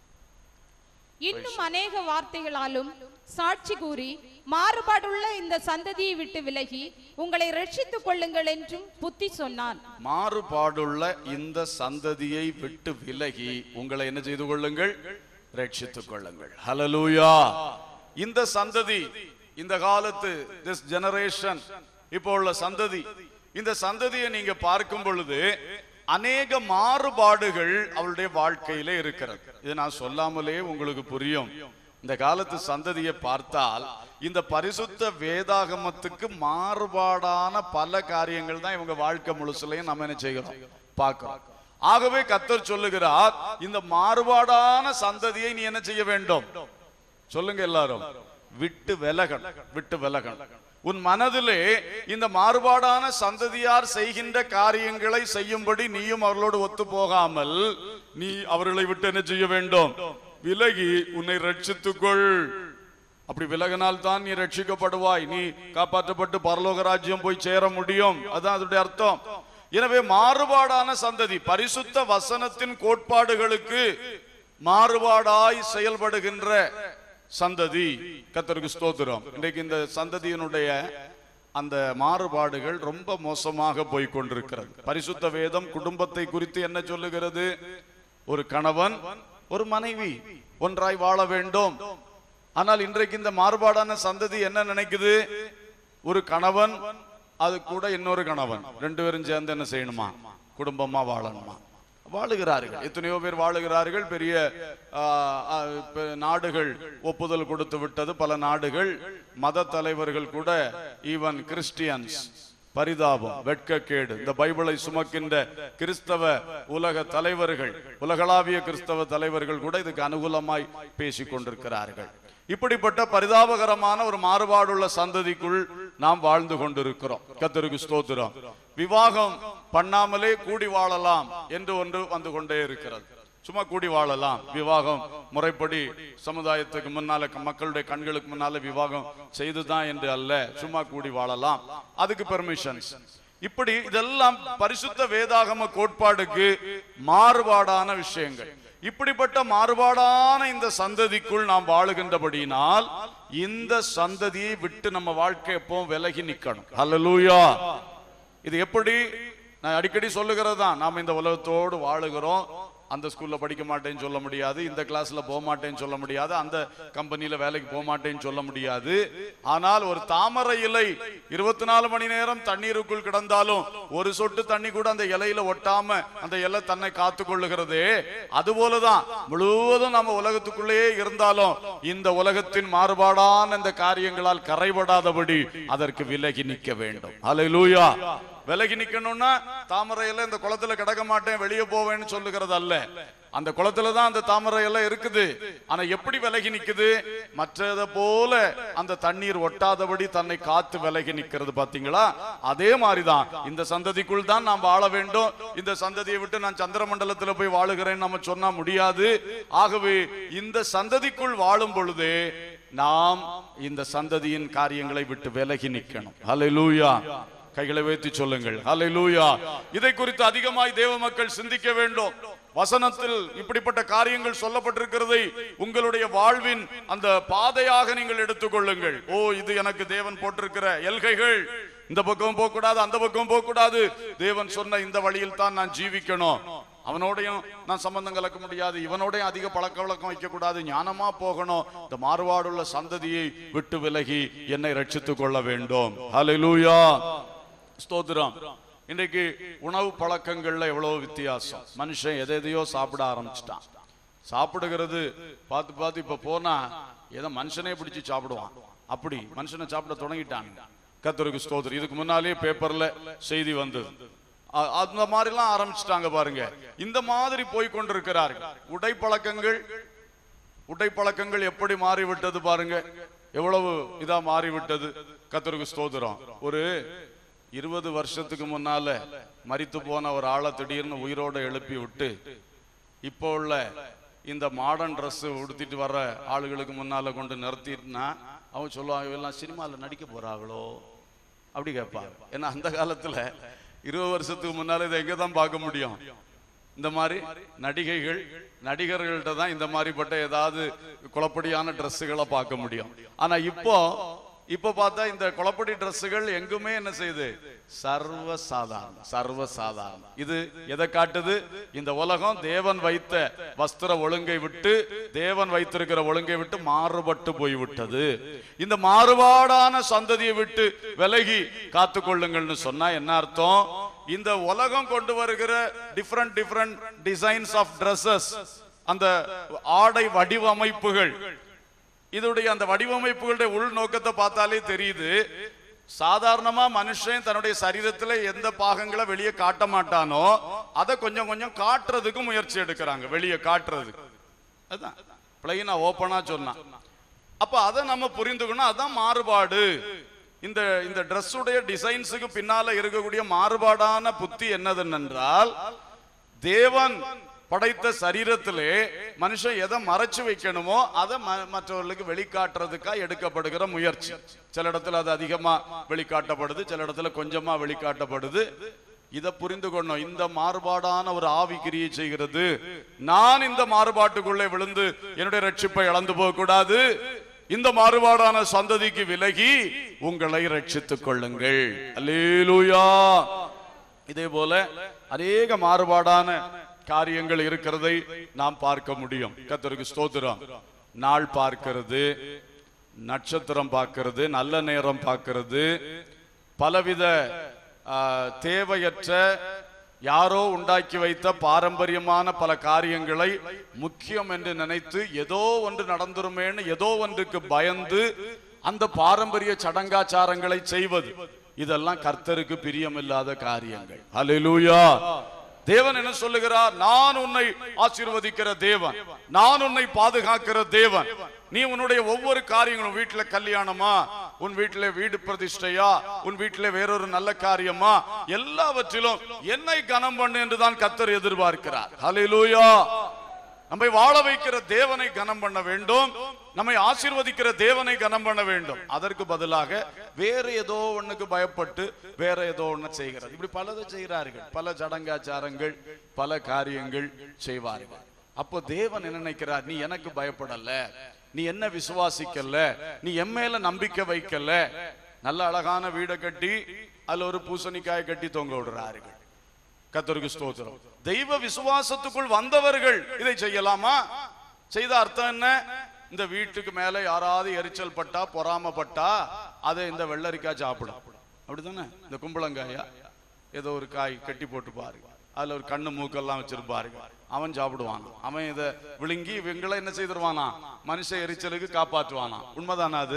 இன்னும் அநேக வார்த்தைகளாலும் சாட்சி கூறி மாறுபாடுள்ள இந்த சந்ததியை விட்டு விலகி உங்களை ரட்சித்துக் கொள்ளுங்கள் என்றும் புத்தி சொன்னான் மாறுபாடுள்ள இந்த சந்ததியை விட்டு விலகி உங்களை என்ன செய்து கொள்ளுங்கள் ரட்சித்துக் கொள்ளுங்கள் ஹalleluya இந்த சந்ததி இந்த காலத்து திஸ் ஜெனரேஷன் இப்போ உள்ள சந்ததி இந்த சந்ததியை நீங்க பார்க்கும் பொழுது அநேக மாறுபாடுகள் அவளுடைய வாழ்க்கையில இருக்கிறது இது நான் சொல்லாமலே உங்களுக்கு புரியும் இந்த காலத்து சந்ததியை பார்த்தால் இந்த பரிசுத்த வேதாகமத்துக்கு மாறுபாடான பல காரியங்கள் தான் இவங்க வாழ்க்கை முழுசுலையும் நம்ம என்ன செய்கிறோம் பார்க்கிறோம் ஆகவே கத்தர் சொல்லுகிறார் இந்த மாறுபாடான சந்ததியை நீ என்ன செய்ய வேண்டும் சொல்லுங்க எல்லாரும் விட்டு விலகன் விட்டு விலகன் உன் மனதிலே இந்த மாறுபாடான சந்ததியார் செய்கின்ற காரியங்களை செய்யும்படி நீயும் அவர்களோடு ஒத்து போகாமல் நீ அவர்களை விட்டு என்ன செய்ய வேண்டும் விலகி உன்னை ரட்சித்துக்கொள் அப்படி விலகினால் தான் நீ ரட்சிக்கப்படுவாய் நீ காப்பாற்றப்பட்டு பரலோக ராஜ்யம் போய் சேர முடியும் அதான் அதனுடைய அர்த்தம் எனவே மாறுபாடான சந்ததி பரிசுத்த வசனத்தின் கோட்பாடுகளுக்கு மாறுபாடாய் செயல்படுகின்ற சந்ததி கத்தருக்கு ஸ்தோத்திரம் இன்றைக்கு இந்த சந்ததியினுடைய அந்த மாறுபாடுகள் ரொம்ப மோசமாக போய் கொண்டிருக்கிறது பரிசுத்த வேதம் குடும்பத்தை குறித்து என்ன சொல்லுகிறது ஒரு கணவன் ஒரு மனைவி ஒன்றாய் வாழ வேண்டும் ஆனால் இன்றைக்கு இந்த மாறுபாடான சந்ததி என்ன நினைக்குது ஒரு கணவன் அது கூட இன்னொரு கணவன் ரெண்டு பேரும் சேர்ந்து என்ன செய்யணுமா குடும்பமா வாழணுமா வாழுகிறார்கள் எத்தனையோ பேர் வாழுகிறார்கள் பெரிய ஆ, ஆ, இப்ப நாடுகள் ஒப்புதல் கொடுத்து விட்டது பல நாடுகள் மத தலைவர்கள் கூட ஈவன் கிறிஸ்டியன்ஸ் பரிதாபம் வெட்கக்கேடு இந்த பைபிளை சுமக்கின்ற கிறிஸ்தவ உலக தலைவர்கள் உலகளாவிய கிறிஸ்தவ தலைவர்கள் கூட இதுக்கு அனுகூலமாய் பேசிக் கொண்டிருக்கிறார்கள் இப்படிப்பட்ட பரிதாபகரமான ஒரு மாறுபாடுள்ள சந்ததிக்குள் நாம் வாழ்ந்து கொண்டிருக்கிறோம் கத்தருக்கு ஸ்தோத்திரம் விவாகம் பண்ணாமலே கூடி வாழலாம் என்று ஒன்று வந்து கொண்டே இருக்கிறது சும்மா கூடி வாழலாம் விவாகம் முறைப்படி சமுதாயத்துக்கு முன்னால க- மக்களுடைய கண்களுக்கு முன்னால விவாகம் செய்துதான் என்று அல்ல சும்மா கூடி வாழலாம் அதுக்கு பெர்மிஷன்ஸ் இப்படி இதெல்லாம் பரிசுத்த வேதாகம கோட்பாடுக்கு மாறுபாடான விஷயங்கள் இப்படிப்பட்ட மாறுபாடான இந்த சந்ததிக்குள் நாம் வாழுகின்றபடியினால் இந்த சந்ததியை விட்டு நம்ம வாழ்க்கை எப்பவும் விலகி நிக்கணும் ஹalleluya இது எப்படி நான் அடிக்கடி சொல்லுகிறது தான் நாம் இந்த உலகத்தோடு வாழுகிறோம் அந்த ஸ்கூல்ல படிக்க மாட்டேன்னு சொல்ல முடியாது இந்த கிளாஸ்ல போக மாட்டேன்னு சொல்ல முடியாது அந்த கம்பெனில வேலைக்கு போக மாட்டேன்னு சொல்ல முடியாது ஆனால் ஒரு தாமரை இலை இருபத்தி நாலு மணி நேரம் தண்ணீருக்குள் கிடந்தாலும் ஒரு சொட்டு தண்ணி கூட அந்த இலையில ஒட்டாம அந்த இலை தன்னை காத்து கொள்ளுகிறதே அதுபோலதான் முழுவதும் நம்ம உலகத்துக்குள்ளேயே இருந்தாலும் இந்த உலகத்தின் மாறுபாடான இந்த காரியங்களால் கரைபடாதபடி அதற்கு விலகி நிற்க வேண்டும் ஹalleluya விலகி நிக்கணும்னா தாமரையில இந்த குளத்துல கிடக்க மாட்டேன் வெளியே போவேன்னு சொல்லுகிறது அல்ல அந்த குளத்துல தான் அந்த தாமரை எல்லாம் இருக்குது ஆனா எப்படி விலகி நிக்குது மற்றதை போல அந்த தண்ணீர் ஒட்டாதபடி தன்னை காத்து விலகி நிக்கிறது பாத்தீங்களா அதே மாதிரிதான் இந்த சந்ததிக்குள் தான் நாம் வாழ வேண்டும் இந்த சந்ததியை விட்டு நான் சந்திர மண்டலத்துல போய் வாழுகிறேன்னு நம்ம சொன்னா முடியாது ஆகவே இந்த சந்ததிக்குள் வாழும் பொழுதே நாம் இந்த சந்ததியின் காரியங்களை விட்டு விலகி நிக்கணும் ஹalleluya கைகளை வைத்து சொல்லுங்கள் ஹalleluya இதை குறித்து அதிகமாய் தேவ மக்கள் சிந்திக்க வேண்டும் வசனத்தில் இப்படிப்பட்ட காரியங்கள் சொல்லப்பட்டிருக்கிறதை உங்களுடைய வாழ்வின் அந்த பாதையாக நீங்கள் எடுத்துக்கொள்ளுங்கள் ஓ இது எனக்கு தேவன் போட்டிருக்கிற எல்கைகள் இந்த பக்கம் போக கூடாது அந்த பக்கம் போக கூடாது தேவன் சொன்ன இந்த வழியில் தான் நான் ஜீவிக்கணும் அவனோடையும் நான் சம்பந்தம் கலக்க முடியாது இவனோடையும் அதிக பழக்க வழக்கம் வைக்க கூடாது ஞானமா போகணும் இந்த மாறுபாடுள்ள சந்ததியை விட்டு விலகி என்னை ரட்சித்துக் கொள்ள வேண்டும் ஹalleluya ஸ்தோத்திரம் இன்றைக்கு உணவு பழக்கங்கள்ல எவ்வளவு வித்தியாசம் மனுஷன் எதை எதையோ சாப்பிட ஆரம்பிச்சிட்டான் சாப்பிடுகிறது பார்த்து பார்த்து இப்ப போனா ஏதோ மனுஷனே பிடிச்சு சாப்பிடுவான் அப்படி மனுஷனை சாப்பிட தொடங்கிட்டான் கத்தருக்கு ஸ்தோத்திரம் இதுக்கு முன்னாலே பேப்பர்ல செய்தி வந்தது அ- அந்த மாதிரிலாம் ஆரம்பிச்சிட்டாங்க பாருங்க இந்த மாதிரி போய் கொண்டிருக்கிறார்கள் உடை பழக்கங்கள் உடை பழக்கங்கள் எப்படி மாறிவிட்டது பாருங்க எவ்வளவு இதா மாறிவிட்டது கத்தருக்கு ஸ்தோத்திரம் ஒரு இருபது வருஷத்துக்கு முன்னால மரித்து போன ஒரு ஆளை திடீர்னு உயிரோட எழுப்பி விட்டு இப்போ உள்ள இந்த மாடர்ன் Dress உடுத்திட்டு வர்ற ஆளுகளுக்கு முன்னால கொண்டு நிறுத்திட்டுனா அவன் சொல்லுவான் இவெல்லாம் சினிமாவில் நடிக்க போறாங்களோ அப்படி கேட்பாங்க ஏன்னா அந்த காலத்துல இருபது வருஷத்துக்கு முன்னால இதை எங்க தான் பார்க்க முடியும் இந்த மாதிரி நடிகைகள் நடிகர்கள்ட்ட தான் இந்த மாதிரிப்பட்ட ஏதாவது குழப்படியான ட்ரெஸ்ஸுகளை பார்க்க முடியும் ஆனா இப்போ இப்போ பார்த்தா இந்த குழப்படி ட்ரெஸ்ஸுகள் எங்குமே என்ன செய்யுது சர்வ சாதாரணம் சர்வ சாதாரணம் இது எதை காட்டுது இந்த உலகம் தேவன் வைத்த வஸ்திர ஒழுங்கை விட்டு தேவன் வைத்திருக்கிற ஒழுங்கை விட்டு மாறுபட்டு போய்விட்டது இந்த மாறுபாடான சந்ததியை விட்டு விலகி காத்துக்கொள்ளுங்கள்னு சொன்னா என்ன அர்த்தம் இந்த உலகம் கொண்டு வருகிற different different designs of Dresses அந்த ஆடை வடிவமைப்புகள் இதோடைய அந்த வடிவமைப்புகளுடைய உள்நோக்கத்தை பார்த்தாலே தெரியுது சாதாரணமா மனுஷன் தன்னுடைய சரீரத்துல எந்த பாகங்களை வெளியே காட்ட மாட்டானோ அதை கொஞ்சம் கொஞ்சம் காட்டுறதுக்கு முயற்சி எடுக்கிறாங்க வெளியே காட்டுறதுக்கு அதான் பிளைனா ஓப்பனா சொன்னான் அப்ப அதை நம்ம புரிந்துக்கணும் அதான் மாறுபாடு இந்த இந்த ட்ரெஸ்ஸுடைய டிசைன்ஸுக்கு பின்னால இருக்கக்கூடிய மாறுபாடான புத்தி என்னதுன்னென்றால் தேவன் படைத்த சரீரத்திலே மனுஷன் எதை மறைச்சு வைக்கணுமோ அதை ம- மற்றவர்களுக்கு வெளிக்காட்டுறதுக்கா எடுக்கப்படுகிற முயற்சி சில இடத்துல அது அதிகமா வெளிக்காட்டப்படுது சில இடத்துல கொஞ்சமா வெளிக்காட்டப்படுது இதை புரிந்து கொள்ளணும் இந்த மாறுபாடான ஒரு ஆவி கிரியை செய்கிறது நான் இந்த மாறுபாட்டுக்குள்ளே விழுந்து என்னுடைய ரட்சிப்பை இழந்து போக கூடாது இந்த மாறுபாடான சந்ததிக்கு விலகி உங்களை ரட்சித்துக் கொள்ளுங்கள் அல்லேலூயா இதே போல அநேக மாறுபாடான காரியங்கள் இருக்கிறதை நாம் பார்க்க முடியும் கர்த்தருக்கு ஸ்தோத்திரம் நாள் பார்க்கிறது நட்சத்திரம் பார்க்கிறது நல்ல நேரம் பார்க்கிறது பலவித ஆ, தேவையற்ற யாரோ உண்டாக்கி வைத்த பாரம்பரியமான பல காரியங்களை முக்கியம் என்று நினைத்து ஏதோ ஒன்று நடந்துருமேன்னு ஏதோ ஒன்றுக்கு பயந்து அந்த பாரம்பரிய சடங்காச்சாரங்களை செய்வது இதெல்லாம் கர்த்தருக்கு பிரியமில்லாத காரியங்கள் ஹalleluya தேவன் என்ன சொல்லுகிறார் நான் உன்னை ஆசீர்வதிக்கிற தேவன் நான் உன்னை பாதுகாக்கிற தேவன் நீ உன்னுடைய ஒவ்வொரு காரியங்களும் வீட்டுல கல்யாணமா உன் வீட்டிலே வீடு பிரதிஷ்டையா உன் வீட்டிலே வேறொரு நல்ல காரியமா எல்லாவற்றிலும் என்னை கனம் பண்ணு என்றுதான் கத்தர் எதிர்பார்க்கிறார் ஹalleluya நம்மை வாழ வைக்கிற தேவனை கனம் பண்ண வேண்டும் நம்மை ஆசீர்வதிக்கிற தேவனை கனம் பண்ண வேண்டும் அதற்கு பதிலாக வேற ஏதோ ஒண்ணுக்கு பயப்பட்டு வேற ஏதோ ஒண்ணு செய்கிறது இப்படி பலதை செய்கிறார்கள் பல சடங்காச்சாரங்கள் பல காரியங்கள் செய்வார்கள் அப்போ தேவன் என்ன நினைக்கிறார் நீ எனக்கு பயப்படல நீ என்ன விசுவாசிக்கல நீ என் மேல நம்பிக்கை வைக்கல நல்ல அழகான வீடை கட்டி அதுல ஒரு பூசணிக்காயை கட்டி தொங்க விடுறார்கள் கத்தருக்கு ஸ்தோத்திரம் தெய்வ விசுவாசத்துக்குள் வந்தவர்கள் இதை செய்யலாமா செய்த அர்த்தம் என்ன இந்த வீட்டுக்கு மேல யாராவது எரிச்சல் பட்டா பொறாமப்பட்டா அதை இந்த வெள்ளரிக்காய் சாப்பிடும் அப்படிதானே இந்த கும்பளங்காயா ஏதோ ஒரு காய் கட்டி போட்டு பாருங்க அதுல ஒரு கண்ணு மூக்கெல்லாம் வச்சிருப்பாருங்க அவன் சாப்பிடுவான் அவன் இதை விழுங்கி இவங்களை என்ன செய்திருவானா மனுஷ எரிச்சலுக்கு காப்பாற்றுவானா உண்மைதானா அது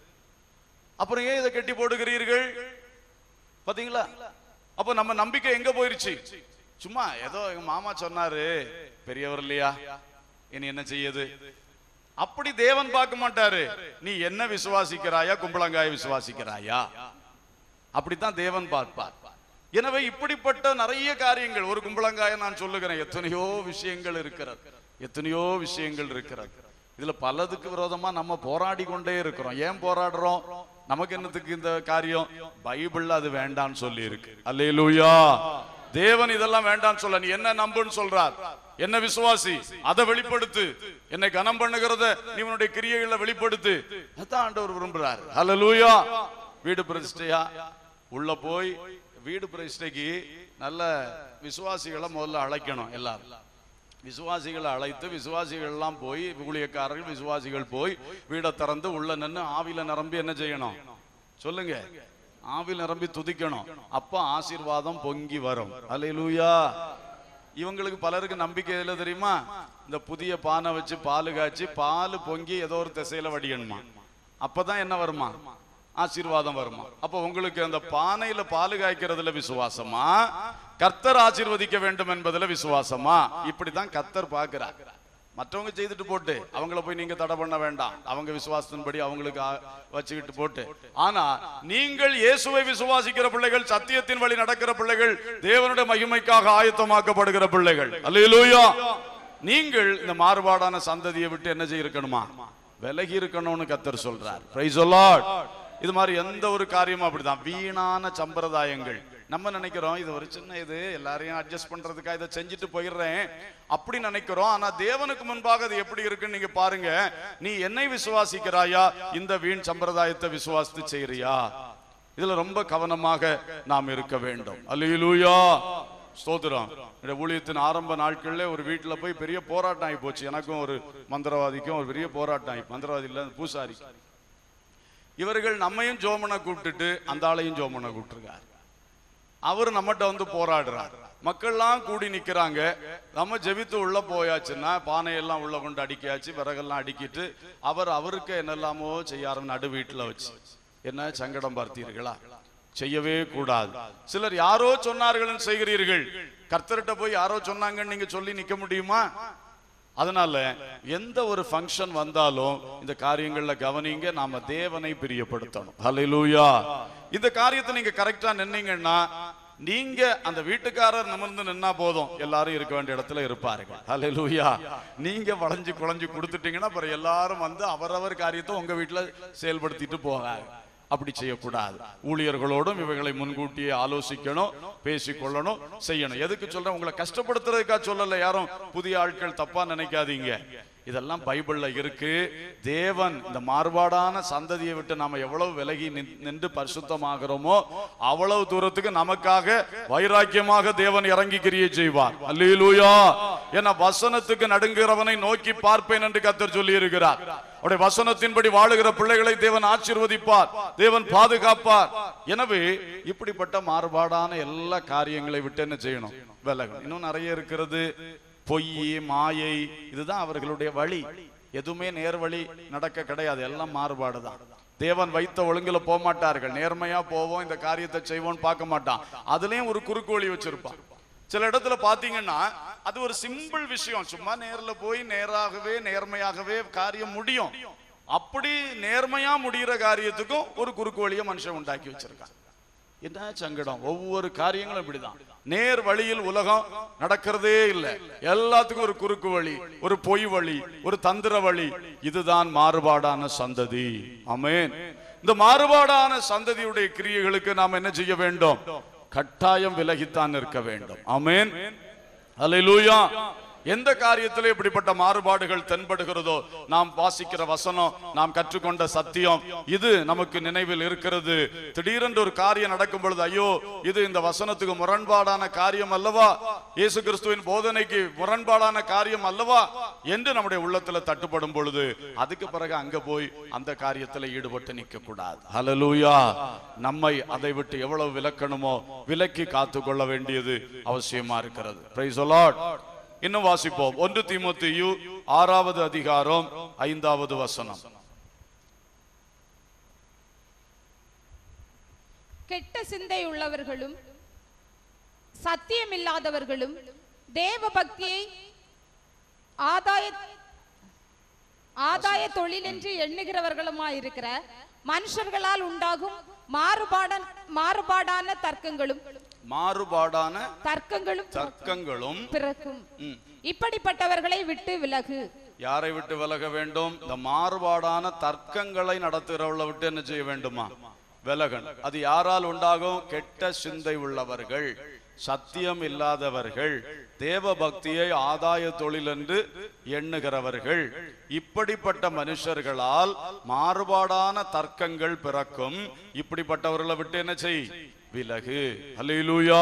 அப்புறம் ஏன் இதை கட்டி போடுகிறீர்கள் பாத்தீங்களா அப்ப நம்ம நம்பிக்கை எங்க போயிருச்சு சும்மா ஏதோ எங்க மாமா சொன்னாரு பெரியவர் இல்லையா இனி என்ன செய்யுது அப்படி தேவன் பார்க்க மாட்டாரு நீ என்ன விசுவாசிக்கிறாயா கும்பளங்காய விசுவாசிக்கிறாயா அப்படித்தான் தேவன் பார்ப்பார் எனவே இப்படிப்பட்ட நிறைய காரியங்கள் ஒரு கும்பளங்காய நான் சொல்லுகிறேன் எத்தனையோ விஷயங்கள் இருக்கிறது எத்தனையோ விஷயங்கள் இருக்கிறது இதுல பலதுக்கு விரோதமா நம்ம போராடி கொண்டே இருக்கிறோம் ஏன் போராடுறோம் நமக்கு என்னத்துக்கு இந்த காரியம் பைபிள்ல அது வேண்டாம்னு சொல்லி இருக்கு அல்லேலூயா தேவன் இதெல்லாம் வேண்டாம்னு சொல்ல நீ என்ன நம்புன்னு சொல்றார் என்ன விசுவாசி அதை வெளிப்படுத்து என்னை கனம் பண்ணுகிறத நீ உன்னுடைய கிரியைகளை வெளிப்படுத்து அதான் ஆண்டவர் விரும்புறார் அல்லேலூயா வீடு பிரதிஷ்டையா உள்ள போய் வீடு பிரதிஷ்டைக்கு நல்ல விசுவாசிகளை முதல்ல அழைக்கணும் எல்லாரும் விசுவாசிகளை அழைத்து விசுவாசிகள் எல்லாம் போய் ஊழியக்காரர்கள் விசுவாசிகள் போய் வீடை திறந்து உள்ள நின்று ஆவில நிரம்பி என்ன செய்யணும் சொல்லுங்க ஆவில நிரம்பி துதிக்கணும் அப்ப ஆசீர்வாதம் பொங்கி வரும் அல்லேலூயா இவங்களுக்கு பலருக்கு நம்பிக்கை எதுல தெரியுமா இந்த புதிய பானை வச்சு பால் காய்ச்சி பால் பொங்கி ஏதோ ஒரு திசையில வடியணுமா அப்பதான் என்ன வருமா ஆசீர்வாதம் வருமா அப்ப உங்களுக்கு அந்த பானையில பால் காய்க்கிறதுல விசுவாசமா கர்த்தர் ஆசீர்வதிக்க வேண்டும் என்பதுல விசுவாசமா இப்படிதான் கர்த்தர் பார்க்கிறார் மற்றவங்க செய்துட்டு போட்டு அவங்கள போய் நீங்க தடை பண்ண வேண்டாம் அவங்க விசுவாசத்தின்படி அவங்களுக்கு ஆ- வச்சுக்கிட்டு போட்டு ஆனா நீங்கள் இயேசுவை விசுவாசிக்கிற பிள்ளைகள் சத்தியத்தின் வழி நடக்கிற பிள்ளைகள் தேவனுடைய மகிமைக்காக ஆயத்தமாக்கப்படுகிற பிள்ளைகள் அல்லேலூயா நீங்கள் இந்த மாறுபாடான சந்ததியை விட்டு என்ன செய்யிருக்கணுமா விலகி இருக்கணும்னு கத்தர் சொல்றார் பிரைஸ் இது மாதிரி எந்த ஒரு காரியமும் அப்படிதான் வீணான சம்பிரதாயங்கள் நம்ம நினைக்கிறோம் இது ஒரு சின்ன இது எல்லாரையும் அட்ஜஸ்ட் பண்றதுக்காக இதை செஞ்சுட்டு போயிடுறேன் அப்படி நினைக்கிறோம் ஆனா தேவனுக்கு முன்பாக அது எப்படி இருக்குன்னு நீங்க பாருங்க நீ என்னை விசுவாசிக்கிறாயா இந்த வீண் சம்பிரதாயத்தை விசுவாசித்து செய்யறியா இதுல ரொம்ப கவனமாக நாம் இருக்க வேண்டும் அல்லேலூயா ஸ்தோத்திரம் இந்த ஊழியத்தின் ஆரம்ப நாட்கள்ல ஒரு வீட்டுல போய் பெரிய போராட்டம் ஆகி போச்சு எனக்கும் ஒரு மந்திரவாதிக்கும் ஒரு பெரிய போராட்டம் ஆகி மந்திரவாதி இல்ல பூசாரி இவர்கள் நம்மையும் ஜோமனை கூப்பிட்டுட்டு அந்த ஆளையும் ஜோமனை கூப்பிட்டுருக்காரு அவர் நம்மகிட்ட வந்து போராடுறார் மக்கள்லாம் கூடி நிக்கிறாங்க நம்ம ஜெபித்து உள்ள போயாச்சுன்னா பானையெல்லாம் உள்ள கொண்டு அடிக்காச்சு விறகெல்லாம் அடிக்கிட்டு அவர் அவருக்கு என்னெல்லாமோ செய்யாரு நடு வீட்டுல வச்சு என்ன சங்கடம் பார்த்தீர்களா செய்யவே கூடாது சிலர் யாரோ சொன்னார்கள் செய்கிறீர்கள் கர்த்தர்கிட்ட போய் யாரோ சொன்னாங்கன்னு நீங்க சொல்லி நிக்க முடியுமா அதனால எந்த ஒரு ஃபங்க்ஷன் வந்தாலும் இந்த காரியங்கள்ல கவனிங்க நாம தேவனை பிரியப்படுத்தணும் ஹalleluya இந்த காரியத்தை நீங்க கரெக்டா நின்னீங்கன்னா நீங்க அந்த வீட்டுக்காரர் நிமிர்ந்து நின்னா போதும் எல்லாரும் இருக்க வேண்டிய இடத்துல இருப்பாருங்க ஹalleluya நீங்க வளைஞ்சு குழஞ்சு கொடுத்துட்டீங்கன்னா அப்புறம் எல்லாரும் வந்து அவரவர் காரியத்தை உங்க வீட்டுல செயல்படுத்திட்டு போகாது அப்படி செய்யக்கூடாது ஊழியர்களோடும் இவைகளை முன்கூட்டியே ஆலோசிக்கணும் பேசிக்கொள்ளணும் செய்யணும் எதுக்கு சொல்றேன் உங்களை கஷ்டப்படுத்துறதுக்கா சொல்லல யாரும் புதிய ஆட்கள் தப்பா நினைக்காதீங்க இதெல்லாம் பைபிள்ல இருக்கு தேவன் இந்த மாறுபாடான சந்ததியை விட்டு நாம எவ்வளவு விலகி நின்- நின்று பரிசுத்தமாகிறோமோ அவ்வளவு தூரத்துக்கு நமக்காக வைராக்கியமாக தேவன் இறங்கி கிரியை செய்வார் அல்லேலூயா என வசனத்துக்கு நடுங்குகிறவனை நோக்கி பார்ப்பேன் என்று கத்தர் சொல்லி இருக்கிறார் அவருடைய வசனத்தின்படி வாழுகிற பிள்ளைகளை தேவன் ஆசீர்வதிப்பார் தேவன் பாதுகாப்பார் எனவே இப்படிப்பட்ட மாறுபாடான எல்லா காரியங்களை விட்டு என்ன செய்யணும் விலகணும் இன்னும் நிறைய இருக்கிறது பொய் மாயை இதுதான் அவர்களுடைய வழி எதுவுமே நேர்வழி நடக்க கிடையாது எல்லாம் மாறுபாடு தான் தேவன் வைத்த ஒழுங்குல போக மாட்டார்கள் நேர்மையா போவோம் இந்த காரியத்தை செய்வோம்னு பார்க்க மாட்டான் அதுலயும் ஒரு குறுக்கு வழி வச்சிருப்பான் சில இடத்துல பாத்தீங்கன்னா அது ஒரு சிம்பிள் விஷயம் சும்மா நேர்ல போய் நேராகவே நேர்மையாகவே காரியம் முடியும் அப்படி நேர்மையா முடிகிற காரியத்துக்கும் ஒரு குறுக்கு வழியை மனுஷன் உண்டாக்கி வச்சிருக்கான் என்ன சங்கடம் ஒவ்வொரு காரியங்களும் இப்படிதான் நேர் வழியில் உலகம் நடக்கிறதே இல்லை எல்லாத்துக்கும் ஒரு குறுக்கு வழி ஒரு பொய் வழி ஒரு தந்திர வழி இதுதான் மாறுபாடான சந்ததி ஆமென் இந்த மாறுபாடான சந்ததியுடைய கிரியைகளுக்கு நாம் என்ன செய்ய வேண்டும் கட்டாயம் விலகித்தான் இருக்க வேண்டும் ஆமென் அல்லேலூயா எந்த காரியத்திலே இப்படிப்பட்ட மாறுபாடுகள் தென்படுகிறதோ நாம் வாசிக்கிற வசனம் நாம் கற்றுக்கொண்ட சத்தியம் இது நமக்கு நினைவில் இருக்கிறது திடீரென்று ஒரு காரியம் நடக்கும் பொழுது ஐயோ இது இந்த வசனத்துக்கு முரண்பாடான காரியம் அல்லவா இயேசு கிறிஸ்துவின் போதனைக்கு முரண்பாடான காரியம் அல்லவா என்று நம்முடைய உள்ளத்துல தட்டுப்படும் பொழுது அதுக்கு பிறகு அங்க போய் அந்த காரியத்துல ஈடுபட்டு நிற்க கூடாது ஹalleluya நம்மை அதை விட்டு எவ்வளவு விலக்கணுமோ விலக்கி காத்து கொள்ள வேண்டியது அவசியமா இருக்கிறது பிரைஸ் லார்ட் இன்னும் வாசிப்போம் ஒன்று தீமோத்தேயு ஆறாவது அதிகாரம் ஐந்தாவது வசனம் கெட்ட சிந்தை உள்ளவர்களும் சத்தியமில்லாதவர்களும் தேவ பக்தியை ஆதாய ஆதாய தொழில் என்று எண்ணுகிறவர்களுமாயிருக்கிற மனுஷர்களால் உண்டாகும் மாறுபாடான மாறுபாடான தர்க்கங்களும் மாறுபாடான தர்க்கங்களும் தர்க்கங்களும் பிறக்கும் ம், இப்படிப்பட்டவர்களை விட்டு விலகு யாரை விட்டு விலக வேண்டும் இந்த மாறுபாடான தர்க்கங்களை நடத்துகிறவளை விட்டு என்ன செய்ய வேண்டுமா விலகன் அது யாரால் உண்டாகும் கெட்ட சிந்தை உள்ளவர்கள் சத்தியம் இல்லாதவர்கள் தேவ பக்தியை ஆதாய தொழில் என்று எண்ணுகிறவர்கள் இப்படிப்பட்ட மனுஷர்களால் மாறுபாடான தர்க்கங்கள் பிறக்கும் இப்படிப்பட்டவர்களை விட்டு என்ன செய் விலகு அல்லேலூயா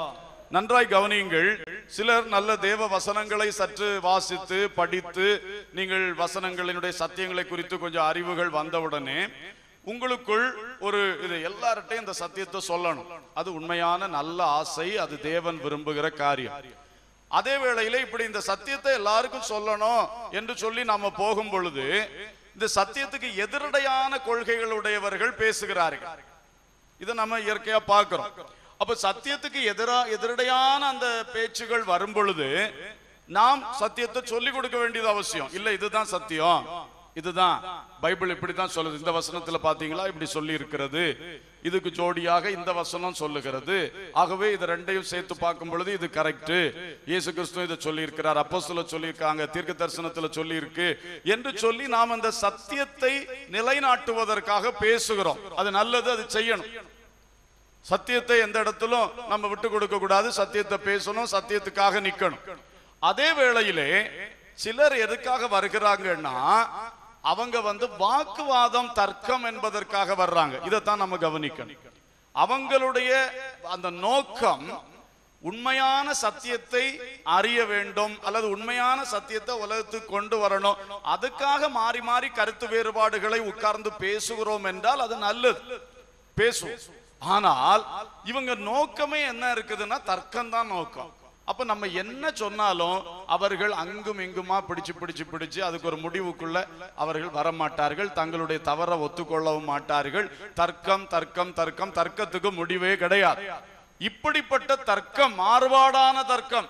நன்றாய் கவனியுங்கள் சிலர் நல்ல தேவ வசனங்களை சற்று வாசித்து படித்து நீங்கள் வசனங்களினுடைய சத்தியங்களை குறித்து கொஞ்சம் அறிவுகள் வந்தவுடனே உங்களுக்குள் ஒரு இது எல்லார்ட்டையும் இந்த சத்தியத்தை சொல்லணும் அது உண்மையான நல்ல ஆசை அது தேவன் விரும்புகிற காரியம் அதே வேளையில இப்படி இந்த சத்தியத்தை எல்லாருக்கும் சொல்லணும் என்று சொல்லி நாம போகும் பொழுது இந்த சத்தியத்துக்கு எதிரடையான கொள்கைகளுடையவர்கள் பேசுகிறார்கள் இதை நம்ம இயற்கையா பார்க்கிறோம் அப்ப சத்தியத்துக்கு எதிரா எதிரடையான அந்த பேச்சுகள் வரும் பொழுது நாம் சத்தியத்தை சொல்லிக் கொடுக்க வேண்டியது அவசியம் இல்ல இதுதான் சத்தியம் இதுதான் பைபிள் இப்படித்தான் சொல்லுது இந்த வசனத்துல பாத்தீங்களா இப்படி சொல்லி இருக்கிறது இதுக்கு ஜோடியாக இந்த வசனம் சொல்லுகிறது ஆகவே இது ரெண்டையும் சேர்த்து பார்க்கும் பொழுது இது கரெக்ட் இயேசு கிறிஸ்து இதை சொல்லி இருக்கிறார் அப்போஸ்தலர் சொல்லியிருக்காங்க தீர்க்க தரிசனத்துல சொல்லி இருக்கு என்று சொல்லி நாம் அந்த சத்தியத்தை நிலைநாட்டுவதற்காக பேசுகிறோம் அது நல்லது அது செய்யணும் சத்தியத்தை எந்த இடத்திலும் நம்ம விட்டு கொடுக்க கூடாது சத்தியத்தை பேசணும் சத்தியத்துக்காக நிக்கணும் அதே வேளையிலே சிலர் எதுக்காக வருகிறாங்கன்னா அவங்க வந்து வாக்குவாதம் தர்க்கம் என்பதற்காக வர்றாங்க இதைத்தான் நம்ம கவனிக்கணும் அவங்களுடைய அந்த நோக்கம் உண்மையான சத்தியத்தை அறிய வேண்டும் அல்லது உண்மையான சத்தியத்தை உலகத்துக்கு கொண்டு வரணும் அதுக்காக மாறி மாறி கருத்து வேறுபாடுகளை உட்கார்ந்து பேசுகிறோம் என்றால் அது நல்லது பேசுவோம் ஆனால் இவங்க நோக்கமே என்ன இருக்குதுன்னா தர்க்கம் தான் நோக்கம் அப்ப நம்ம என்ன சொன்னாலும் அவர்கள் அங்கும் இங்குமா பிடிச்சு பிடிச்சு பிடிச்சு அதுக்கு ஒரு முடிவுக்குள்ள அவர்கள் வர மாட்டார்கள் தங்களுடைய தவற ஒத்துக்கொள்ளவும் மாட்டார்கள் தர்க்கம் தர்க்கம் தர்க்கம் தர்க்கத்துக்கு முடிவே கிடையாது இப்படிப்பட்ட தர்க்கம் மாறுபாடான தர்க்கம்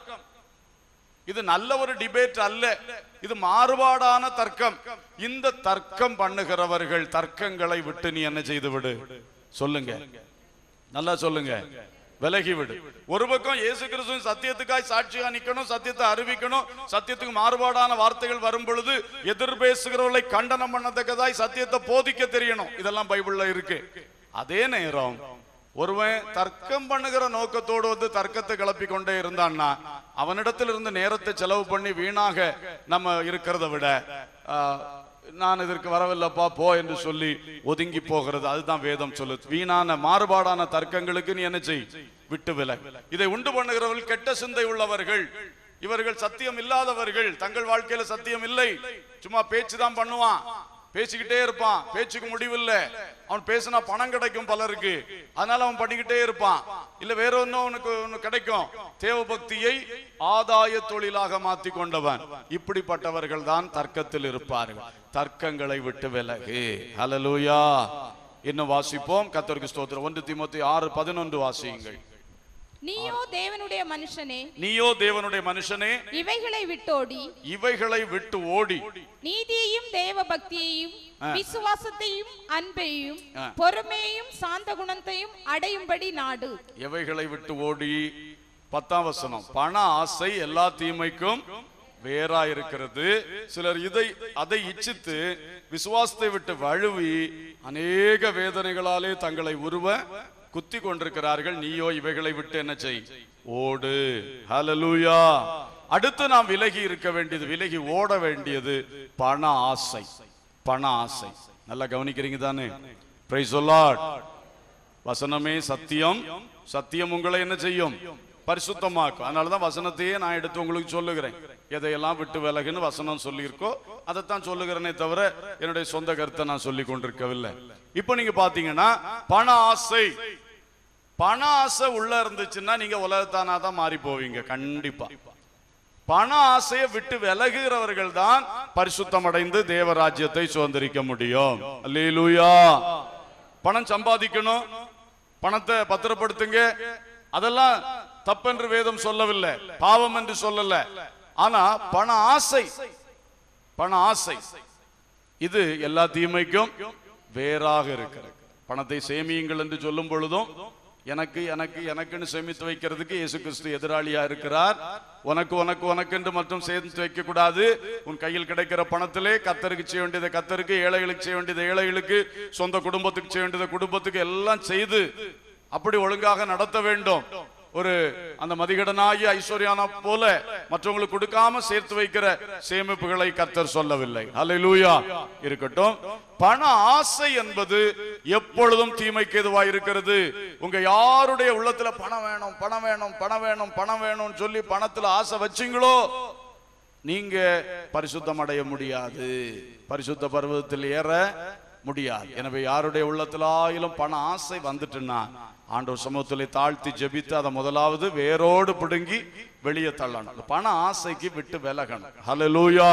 இது நல்ல ஒரு டிபேட் அல்ல இது மாறுபாடான தர்க்கம் இந்த தர்க்கம் பண்ணுகிறவர்கள் தர்க்கங்களை விட்டு நீ என்ன செய்து விடு சொல்லுங்க நல்லா சொல்லுங்க விலகி விடு ஒரு பக்கம் இயேசு கிறிஸ்துவின் சத்தியத்துக்காய் சாட்சியா நிக்கணும் சத்தியத்தை அறிவிக்கணும் சத்தியத்துக்கு மாறுபாடான வார்த்தைகள் வரும் பொழுது எதிர் பேசுகிறவர்களை கண்டனம் பண்ணத்தக்கதாய் சத்தியத்தை போதிக்க தெரியணும் இதெல்லாம் பைபிள்ல இருக்கு அதே நேரம் ஒருவன் தர்க்கம் பண்ணுகிற நோக்கத்தோடு வந்து தர்க்கத்தை கிளப்பி கொண்டே இருந்தான்னா அவனிடத்தில் இருந்து நேரத்தை செலவு பண்ணி வீணாக நம்ம இருக்கிறத விட ஆஹ், நான் இதற்கு வரவில்லைப்பா போ என்று சொல்லி ஒதுங்கி போகிறது அதுதான் வேதம் சொல்லுது வீணான மாறுபாடான தர்க்கங்களுக்கு நீ என்ன செய் விட்டு வில இதை உண்டு பண்ணுகிறவர்கள் கெட்ட சிந்தை உள்ளவர்கள் இவர்கள் சத்தியம் இல்லாதவர்கள் தங்கள் வாழ்க்கையில சத்தியம் இல்லை சும்மா பேச்சு தான் பண்ணுவான் பேசிக்கிட்டே இருப்பான் பேச்சுக்கு முடிவில்லை அவன் பேசினா பணம் கிடைக்கும் பலருக்கு அதனால அவன் பண்ணிக்கிட்டே இருப்பான் இல்ல வேற ஒன்னும் அவனுக்கு ஒண்ணு கிடைக்கும் தேவ பக்தியை ஆதாய தொழிலாக மாத்தி கொண்டவன் இப்படிப்பட்டவர்கள் தான் தர்க்கத்தில் இருப்பார்கள் தர்க்கங்களை விட்டு விலகு ஹalleluya இன்னும் வாசிப்போம் கர்த்தருக்கு ஸ்தோத்திரம் ஒன்று தீமோத்தேயு ஆறு பதினொன்று வாசியுங்கள் நீயோ தேவனுடைய மனுஷனே நீயோ தேவனுடைய மனுஷனே இவைகளை விட்டோடி இவைகளை விட்டு ஓடி நீதியையும் தேவ பக்தியையும் விசுவாசத்தையும் அன்பையும் ஆ. பொறுமையையும் சாந்த குணத்தையும் அடையும்படி நாடு எவைகளை விட்டு ஓடி பத்தாம் வசனம் பண ஆசை எல்லா தீமைக்கும் வேறா இருக்கிறது சிலர் இதை அதை இச்சித்து விசுவாசத்தை விட்டு வழுவி அநேக வேதனைகளாலே தங்களை உருவ குத்தி கொண்டிருக்கிறார்கள் நீயோ இவைகளை விட்டு என்ன செய் ஓடு ஹalleluya அடுத்து நாம் விலகி இருக்க வேண்டியது விலகி ஓட வேண்டியது பண ஆசை பண ஆசை நல்லா கவனிக்கிறீங்க தானே பிரைஸ் வசனமே சத்தியம் சத்தியம் உங்களை என்ன செய்யும் பரிசுத்தமாக்கும் அதனாலதான் வசனத்தையே நான் எடுத்து உங்களுக்கு சொல்லுகிறேன் எதையெல்லாம் விட்டு விலகுன்னு வசனம் சொல்லியிருக்கோ அதைத்தான் சொல்லுகிறேனே தவிர என்னுடைய சொந்த கருத்தை நான் சொல்லி கொண்டிருக்கவில்லை இப்போ நீங்க பாத்தீங்கன்னா பண ஆசை பண ஆசை உள்ள இருந்துச்சுன்னா நீங்க உலகத்தானா தான் மாறி போவீங்க கண்டிப்பா பண ஆசையை விட்டு விலகுகிறவர்கள் தான் பரிசுத்தம் அடைந்து தேவராஜ்யத்தை சுதந்திரிக்க முடியும் அல்லேலூயா பணம் சம்பாதிக்கணும் பணத்தை பத்திரப்படுத்துங்க அதெல்லாம் தப்பென்று வேதம் சொல்லவில்லை பாவம் என்று சொல்லல ஆனா பண ஆசை பண ஆசை இது எல்லா தீமைக்கும் வேறாக இருக்கிறது பணத்தை சேமியுங்கள் என்று சொல்லும் பொழுதும் எனக்கு எனக்கு எனக்குன்னு சேமித்து வைக்கிறதுக்கு இயேசு கிறிஸ்து எதிராளியா இருக்கிறார் உனக்கு உனக்கு உனக்கு என்று மட்டும் சேர்த்து வைக்க கூடாது உன் கையில் கிடைக்கிற பணத்திலே கத்தருக்கு செய்ய வேண்டியதை கத்தருக்கு ஏழைகளுக்கு செய்ய வேண்டியதை ஏழைகளுக்கு சொந்த குடும்பத்துக்கு செய்ய வேண்டியதை குடும்பத்துக்கு எல்லாம் செய்து அப்படி ஒழுங்காக நடத்த வேண்டும் ஒரு அந்த மதிகடனாகி ஐஸ்வர்யானா போல மற்றவங்களுக்கு கொடுக்காம சேர்த்து வைக்கிற சேமிப்புகளை கர்த்தர் சொல்லவில்லை அல்லேலூயா இருக்கட்டும் பண ஆசை என்பது எப்பொழுதும் தீமைக்கு எதுவா இருக்கிறது உங்க யாருடைய உள்ளத்துல பணம் வேணும் பணம் வேணும் பணம் வேணும் பணம் வேணும்னு சொல்லி பணத்துல ஆசை வச்சீங்களோ நீங்க பரிசுத்தம் அடைய முடியாது பரிசுத்த பருவத்தில் ஏற முடியாது எனவே யாருடைய உள்ளத்திலாயிலும் பண ஆசை வந்துட்டுன்னா ஆண்டவர் சமூகத்திலே தாழ்த்தி ஜெபித்து அதை முதலாவது வேரோடு பிடுங்கி வெளியே தள்ளணும் அந்த பண ஆசைக்கு விட்டு விலகணும் ஹalleluya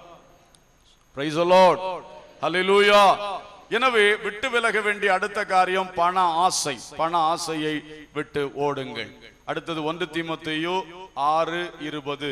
praise the lord ஹalleluya எனவே விட்டு விலக வேண்டிய அடுத்த காரியம் பண ஆசை பண ஆசையை விட்டு ஓடுங்கள் அடுத்தது ஒன்று தீமோத்தேயு ஆறு இருபது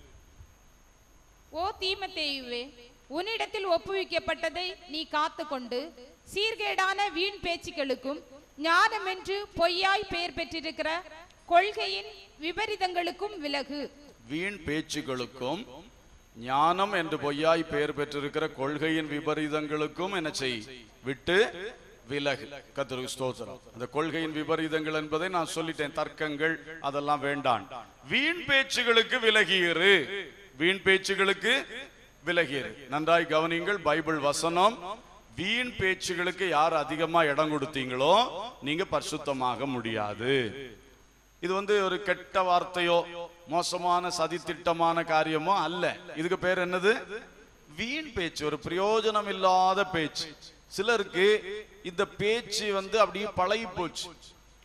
ஓ தீமத்தேயுவே உன்னிடத்தில் ஒப்புவிக்கப்பட்டதை நீ காத்துக்கொண்டு சீர்கேடான வீண் பேச்சுக்களுக்கும் ஞானமென்று பொய்யாய் பெயர் பெற்றிருக்கிற கொள்கையின் விபரீதங்களுக்கும் விலகு வீண் பேச்சுகளுக்கும் ஞானம் என்று பொய்யாய் பெயர் பெற்றிருக்கிற கொள்கையின் விபரீதங்களுக்கும் என்ன செய் விட்டு விலகு கத்திற்கு ஸ்தோத்திரம் அந்த கொள்கையின் விபரீதங்கள் என்பதை நான் சொல்லிட்டேன் தர்க்கங்கள் அதெல்லாம் வேண்டாம் வீண் பேச்சுகளுக்கு விலகியிரு வீண் பேச்சுகளுக்கு விலகியிரு நன்றாய் கவனிங்கள் பைபிள் வசனம் வீண் பேச்சுகளுக்கு யார் அதிகமா இடம் கொடுத்தீங்களோ நீங்க பரிசுத்தமாக முடியாது இது வந்து ஒரு கெட்ட வார்த்தையோ மோசமான சதித்திட்டமான காரியமோ அல்ல இதுக்கு பேர் என்னது வீண் பேச்சு ஒரு பிரயோஜனம் இல்லாத பேச்சு சிலருக்கு இந்த பேச்சு வந்து அப்படியே பழகி போச்சு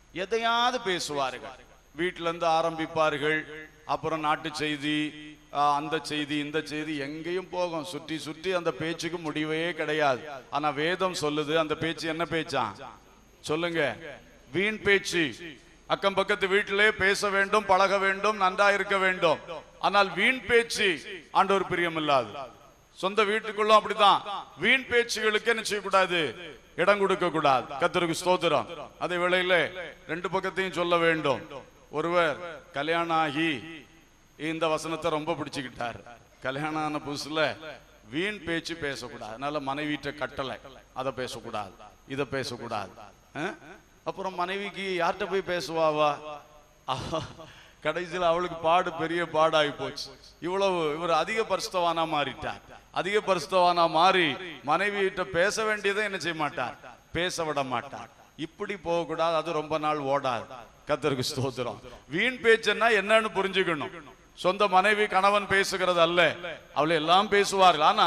எதையாவது பேசுவார்கள் வீட்டில இருந்து ஆரம்பிப்பார்கள் அப்புறம் நாட்டு செய்தி ஆ, அந்த செய்தி இந்த செய்தி எங்கேயும் போகும் சுற்றி சுற்றி அந்த பேச்சுக்கு முடிவே கிடையாது ஆனா வேதம் சொல்லுது அந்த பேச்சு என்ன பேச்சா சொல்லுங்க வீண் பேச்சு அக்கம் பக்கத்து வீட்டிலே பேச வேண்டும் பழக வேண்டும் நன்றா இருக்க வேண்டும் ஆனால் வீண் பேச்சு ஆண்டவர் பிரியமில்லாது சொந்த வீட்டுக்குள்ள அப்படிதான் வீண் பேச்சுகளுக்கு என்ன செய்யக்கூடாது இடம் கொடுக்க கூடாது கத்தருக்கு ஸ்தோத்திரம் அதே வேளையில ரெண்டு பக்கத்தையும் சொல்ல வேண்டும் ஒருவர் கல்யாணம் ஆகி இந்த வசனத்தை ரொம்ப பிடிச்சுக்கிட்டார் கல்யாணம் ஆன புதுசுல வீண் பேச்சு பேசக்கூடாது அதனால மனைவிட்ட கட்டளை அதை பேசக்கூடாது இதை பேசக்கூடாது அஹ்? அப்புறம் மனைவிக்கு யார்கிட்ட போய் பேசுவாவா அவ- கடைசியில் அவளுக்கு பாடு பெரிய பாடாகி போச்சு இவ்வளவு இவர் அதிக பரிசுத்தவானா மாறிட்டார் அதிக பரிசுத்தவானா மாறி மனைவி கிட்ட பேச வேண்டியதை என்ன செய்ய மாட்டார் பேச விட மாட்டார் இப்படி போகக்கூடாது அது ரொம்ப நாள் ஓடாது கத்தருக்கு ஸ்தோத்திரம் வீண் பேச்சுன்னா என்னன்னு புரிஞ்சுக்கணும் சொந்த மனைவி கணவன் பேசுகிறது அல்ல அவளை எல்லாம் பேசுவார்கள் ஆனா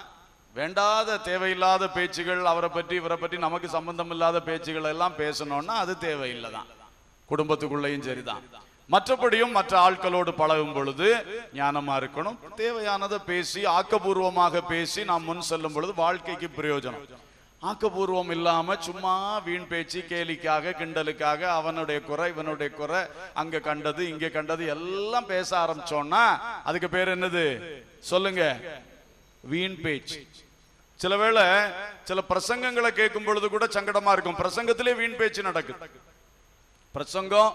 வேண்டாத தேவையில்லாத பேச்சுகள் அவரை பற்றி இவரை பற்றி நமக்கு சம்பந்தம் இல்லாத பேச்சுகள் எல்லாம் பேசணும்னா அது தேவையில்லைதான் குடும்பத்துக்குள்ளேயும் சரிதான் மற்றபடியும் மற்ற ஆட்களோடு பழகும் பொழுது ஞானமா இருக்கணும் தேவையானதை பேசி ஆக்கபூர்வமாக பேசி நாம் முன் செல்லும் பொழுது வாழ்க்கைக்கு பிரயோஜனம் ஆக்கபூர்வம் இல்லாம சும்மா வீண் பேச்சு கேலிக்காக கிண்டலுக்காக அவனுடைய குறை இவனுடைய குறை அங்க கண்டது இங்க கண்டது எல்லாம் பேச ஆரம்பிச்சோம்னா அதுக்கு பேர் என்னது சொல்லுங்க வீண் பேச்சு சில வேளை சில பிரசங்கங்களை கேட்கும் பொழுது கூட சங்கடமா இருக்கும் பிரசங்கத்திலே வீண் பேச்சு நடக்குது பிரசங்கம்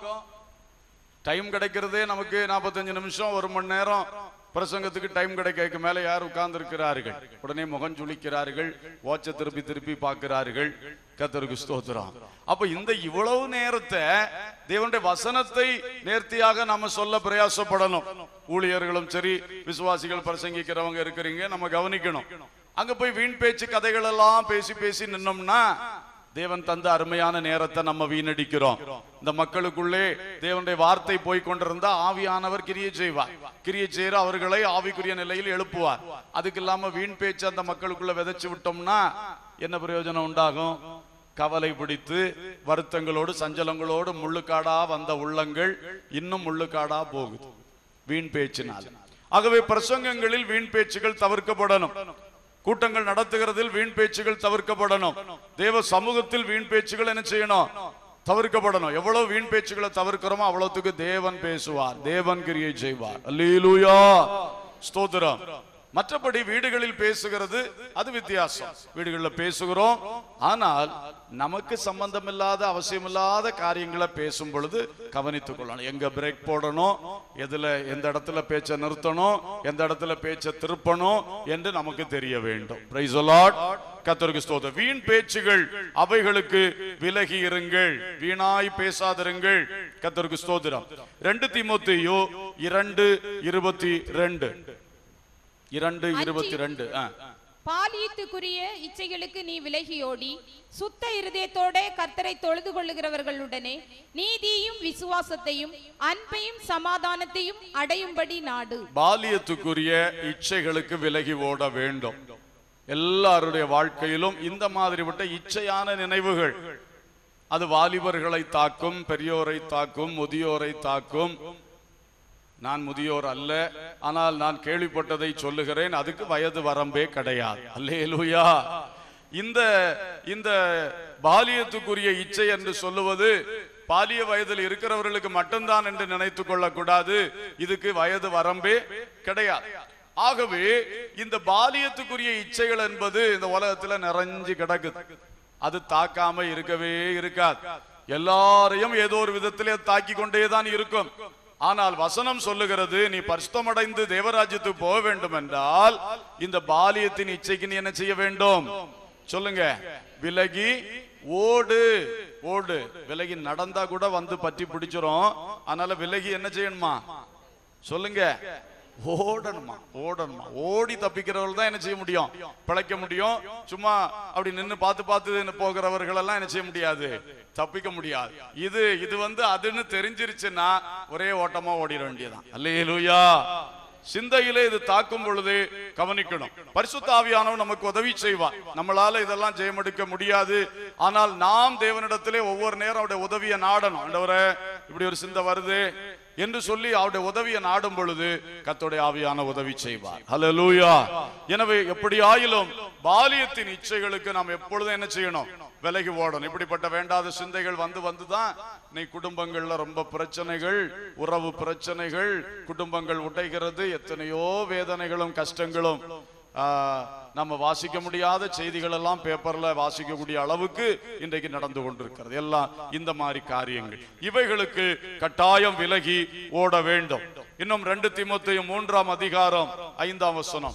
டைம் கிடைக்கிறதே நமக்கு நாற்பத்தஞ்சு நிமிஷம் ஒரு மணி நேரம் பிரசங்கத்துக்கு டைம் கிடைக்க மேல யார் உட்கார்ந்து இருக்கிறார்கள் உடனே முகம் சுளிக்கிறார்கள் வாட்சை திருப்பி திருப்பி பார்க்கிறார்கள் கத்தருக்கு ஸ்தோத்திரம் அப்ப இந்த இவ்வளவு நேரத்தை தேவனுடைய வசனத்தை நேர்த்தியாக நாம சொல்ல பிரயாசப்படணும் ஊழியர்களும் சரி விசுவாசிகள் பிரசங்கிக்கிறவங்க இருக்கிறீங்க நம்ம கவனிக்கணும் அங்க போய் வீண் பேச்சு கதைகள் எல்லாம் பேசி பேசி நின்னோம்னா தேவன் தந்த அருமையான நேரத்தை நம்ம வீணடிக்கிறோம் இந்த மக்களுக்குள்ளே தேவனுடைய வார்த்தை போய் கொண்டிருந்தா ஆவியானவர் கிரியை செய்வார் கிரியை செய்கிற அவர்களை ஆவிக்குரிய நிலையில் எழுப்புவார் அதுக்கு இல்லாம வீண் பேச்சு அந்த மக்களுக்குள்ள விதைச்சு விட்டோம்னா என்ன பிரயோஜனம் உண்டாகும் கவலை பிடித்து வருத்தங்களோடு சஞ்சலங்களோடு முள்ளுக்காடா வந்த உள்ளங்கள் இன்னும் முள்ளுக்காடா போகுது வீண் பேச்சினால் ஆகவே பிரசங்கங்களில் வீண் பேச்சுகள் தவிர்க்கப்படணும் கூட்டங்கள் நடத்துகிறதில் வீண் பேச்சுகள் தவிர்க்கப்படணும் தேவ சமூகத்தில் வீண் பேச்சுகள் என்ன செய்யணும் தவிர்க்கப்படணும் எவ்வளவு வீண் பேச்சுகளை தவிர்க்கிறோமோ அவ்வளவுக்கு தேவன் பேசுவார் தேவன் கிரியை செய்வார் அல்லேலூயா ஸ்தோத்திரம் மற்றபடி வீடுகளில் பேசுகிறது அது வித்தியாசம் வீடுகளில் பேசுகிறோம் ஆனால் நமக்கு சம்பந்தமில்லாத அவசியமில்லாத காரியங்களை பேசும் பொழுது கவனித்துக் கொள்ளணும் எங்க பிரேக் போடணும் எதுல எந்த இடத்துல பேச்சை நிறுத்தணும் எந்த இடத்துல பேச்சை திருப்பணும் என்று நமக்கு தெரிய வேண்டும் Praise the Lord. கர்த்தருக்கு ஸ்தோத்திரம் வீண் பேச்சுகள் அவைகளுக்கு விலகி இருங்கள் வீணாய் பேசாதிருங்கள் கர்த்தருக்கு ஸ்தோத்திரம் ரெண்டு தீமோத்தேயு இரண்டு இருபத்தி ரெண்டு இரண்டு இருபத்தி ரெண்டு ஆ. பாலியத்துக்குரிய இச்சைகளுக்கு நீ விலகியோடி சுத்த இருதயத்தோட கர்த்தரை தொழுது கொள்ளுகிறவர்களுடனே நீதியையும் விசுவாசத்தையும் அன்பையும் சமாதானத்தையும் அடையும்படி நாடு பாலியத்துக்குரிய இச்சைகளுக்கு விலகி ஓட வேண்டும் எல்லாருடைய வாழ்க்கையிலும் இந்த மாதிரி விட்ட இச்சையான நினைவுகள் அது வாலிபர்களை தாக்கும் பெரியோரை தாக்கும் முதியோரை தாக்கும் நான் முதியோர் அல்ல ஆனால் நான் கேள்விப்பட்டதை சொல்லுகிறேன் அதுக்கு வயது வரம்பே கிடையாது அல்லேலூயா இந்த இந்த பாலியத்துக்குரிய இச்சை என்று சொல்லுவது பாலிய வயதில் இருக்கிறவர்களுக்கு மட்டும்தான் என்று நினைத்துக் கொள்ளக்கூடாது இதுக்கு வயது வரம்பே கிடையாது ஆகவே இந்த பாலியத்துக்குரிய இச்சைகள் என்பது இந்த உலகத்துல நிறைஞ்சு கிடக்குது அது தாக்காம இருக்கவே இருக்காது எல்லாரையும் ஏதோ ஒரு விதத்திலே தாக்கி கொண்டே தான் இருக்கும் ஆனால் வசனம் சொல்லுகிறது நீ பரிசுத்தமடைந்து தேவராஜ்யத்துக்கு போக வேண்டும் என்றால் இந்த பாலியத்தின் இச்சைக்கு நீ என்ன செய்ய வேண்டும் சொல்லுங்க விலகி ஓடு ஓடு விலகி நடந்தா கூட வந்து பற்றி பிடிச்சிரும் அதனால விலகி என்ன செய்யணுமா சொல்லுங்க ஓடணுமா ஓடணுமா ஓடி தப்பிக்கிறவர்கள் தான் என்ன செய்ய முடியும் பிழைக்க முடியும் சும்மா அப்படி நின்னு பார்த்து பார்த்து போகிறவர்கள் எல்லாம் என்ன செய்ய முடியாது தப்பிக்க முடியாது இது இது வந்து அதுன்னு தெரிஞ்சிருச்சுன்னா ஒரே ஓட்டமா ஓடிட வேண்டியதான் அல்லேலூயா சிந்தையிலே இது தாக்கும் பொழுது கவனிக்கணும் பரிசுத்த ஆவியானவர் நமக்கு உதவி செய்வார் நம்மளால இதெல்லாம் ஜெயமெடுக்க முடியாது ஆனால் நாம் தேவனிடத்திலே ஒவ்வொரு நேரம் அவருடைய உதவியை நாடணும் ஆண்டவரே இப்படி ஒரு சிந்தை வருது என்று சொல்லி அவருடைய உதவியை நாடும் பொழுது கத்தோடைய ஆவியான உதவி செய்வார் ஹalleluya எனவே எப்படி ஆயிலும் பாலியத்தின் இச்சைகளுக்கு நாம் எப்பொழுதும் என்ன செய்யணும் விலகி ஓடணும் இப்படிப்பட்ட வேண்டாத சிந்தைகள் வந்து வந்து தான் இன்னைக்கு குடும்பங்கள்ல ரொம்ப பிரச்சனைகள் உறவு பிரச்சனைகள் குடும்பங்கள் உடைகிறது எத்தனையோ வேதனைகளும் கஷ்டங்களும் ஆ, நம்ம வாசிக்க முடியாத செய்திகள் எல்லாம் பேப்பர்ல வாசிக்கக்கூடிய அளவுக்கு இன்றைக்கு நடந்து கொண்டிருக்கிறது எல்லாம் இந்த மாதிரி காரியங்கள் இவைகளுக்கு கட்டாயம் விலகி ஓட வேண்டும் இன்னும் ரெண்டு திமுத்தையும் மூன்றாம் அதிகாரம் ஐந்தாம் வசனம்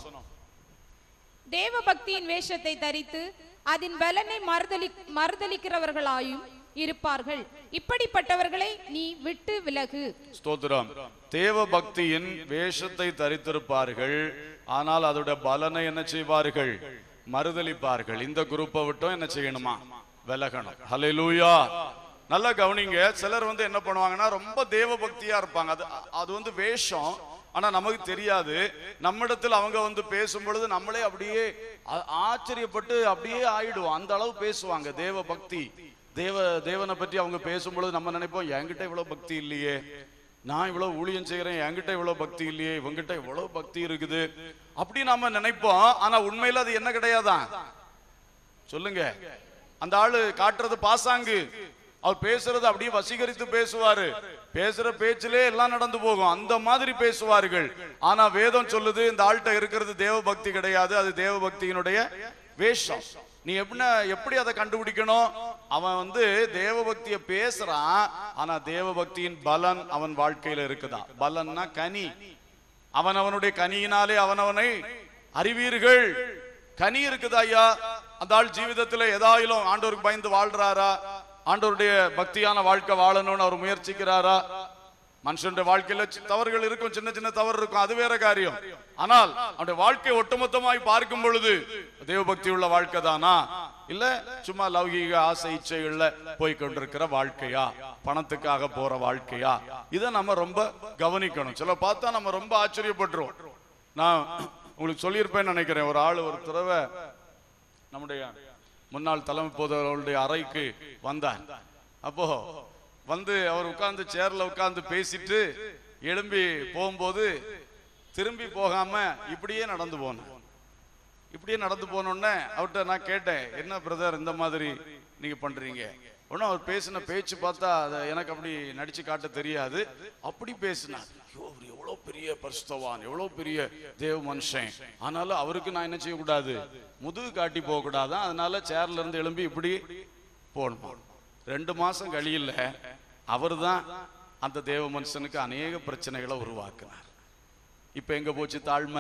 தேவ பக்தியின் வேஷத்தை தரித்து அதன் பலனை மறுதலி மறுதலிக்கிறவர்களாயும் இருப்பார்கள் இப்படிப்பட்டவர்களை நீ விட்டு விலகு ஸ்தோத்திரம் தேவ பக்தியின் வேஷத்தை தரித்திருப்பார்கள் ஆனால் அதோட பலனை என்ன செய்வார்கள் மறுதலிப்பார்கள் இந்த குரூப்பை விட்டும் என்ன செய்யணுமா விலகணும் ஹalleluya நல்லா கவனிங்க சிலர் வந்து என்ன பண்ணுவாங்கன்னா ரொம்ப தேவ பக்தியா இருப்பாங்க அது அது வந்து வேஷம் ஆனா நமக்கு தெரியாது நம்மிடத்தில் அவங்க வந்து பேசும் பொழுது நம்மளே அப்படியே ஆ- ஆச்சரியப்பட்டு அப்படியே ஆயிடுவோம் அந்த அளவு பேசுவாங்க தேவ பக்தி தேவ தேவனை பற்றி அவங்க பேசும் பொழுது நம்ம நினைப்போம் என்கிட்ட இவ்வளவு பக்தி இல்லையே நான் இவ்வளவு ஊழியம் செய்யறேன் என்கிட்ட இவ்வளவு பக்தி இல்லையே இவங்கிட்ட இவ்வளவு பக்தி இருக்குது அப்படி நாம நினைப்போம் ஆனா உண்மையில அது என்ன கிடையாதான் சொல்லுங்க அந்த ஆளு காட்டுறது பாசாங்கு அவர் பேசுறது அப்படியே வசீகரித்து பேசுவாரு பேசுற பேச்சிலே எல்லாம் நடந்து போகும் அந்த மாதிரி பேசுவார்கள் ஆனா வேதம் சொல்லுது இந்த ஆள்கிட்ட இருக்கிறது தேவ பக்தி கிடையாது அது தேவ பக்தியினுடைய வேஷம் நீ எப்படின்னா எப்படி அதை கண்டுபிடிக்கணும் அவன் வந்து தேவ பக்திய பேசுறான் ஆனா தேவ பக்தியின் பலன் அவன் வாழ்க்கையில இருக்குதா பலன்னா கனி அவன் அவனுடைய கனியினாலே அவனவனை அறிவீர்கள் கனி இருக்குதா ஐயா அந்த ஆள் ஜீவிதத்துல ஏதாயிலும் ஆண்டவருக்கு பயந்து வாழ்றாரா ஆண்டவருடைய பக்தியான வாழ்க்கை வாழணும்னு அவர் முயற்சிக்கிறாரா மனுஷனுடைய வாழ்க்கையில சி- தவறுகள் இருக்கும் சின்ன சின்ன தவறு இருக்கும் அது வேற காரியம் ஆனால் அவனுடைய வாழ்க்கை ஒட்டுமொத்தமாய் பார்க்கும் பொழுது தேவபக்தி உள்ள வாழ்க்கை தானா இல்ல சும்மா லௌகீக ஆசை இச்சைகள்ல போய் கொண்டிருக்கிற வாழ்க்கையா பணத்துக்காக போற வாழ்க்கையா இதை நம்ம ரொம்ப கவனிக்கணும் சில பார்த்தா நம்ம ரொம்ப ஆச்சரியப்பட்டுருவோம் நான் உங்களுக்கு சொல்லியிருப்பேன்னு நினைக்கிறேன் ஒரு ஆள் ஒரு தடவை நம்முடைய முன்னாள் தலைமை போதவர்களுடைய அறைக்கு வந்தார் அப்போ வந்து அவர் உட்கார்ந்து சேர்ல உட்கார்ந்து பேசிட்டு எழும்பி போகும்போது திரும்பி போகாம இப்படியே நடந்து போனார் இப்படியே நடந்து போனோடனே அவர்கிட்ட நான் கேட்டேன் என்ன பிரதர் இந்த மாதிரி நீங்க பண்றீங்க உடனே அவர் பேசின பேச்சு பார்த்தா அதை எனக்கு அப்படி நடிச்சு காட்ட தெரியாது அப்படி பேசினார் ஐயோ அவர் எவ்வளவு பெரிய பரிசுத்தவான் எவ்வளவு பெரிய தேவ மனுஷன் ஆனாலும் அவருக்கு நான் என்ன செய்யக்கூடாது முதுகு காட்டி போக கூடாதான் அதனால சேர்ல இருந்து எழும்பி இப்படி போகணும் ரெண்டு மாசம் கழியில அவர்தான் அந்த தேவ மனுஷனுக்கு அநேக பிரச்சனைகளை உருவாக்குனார் இப்ப எங்க போச்சு தாழ்மை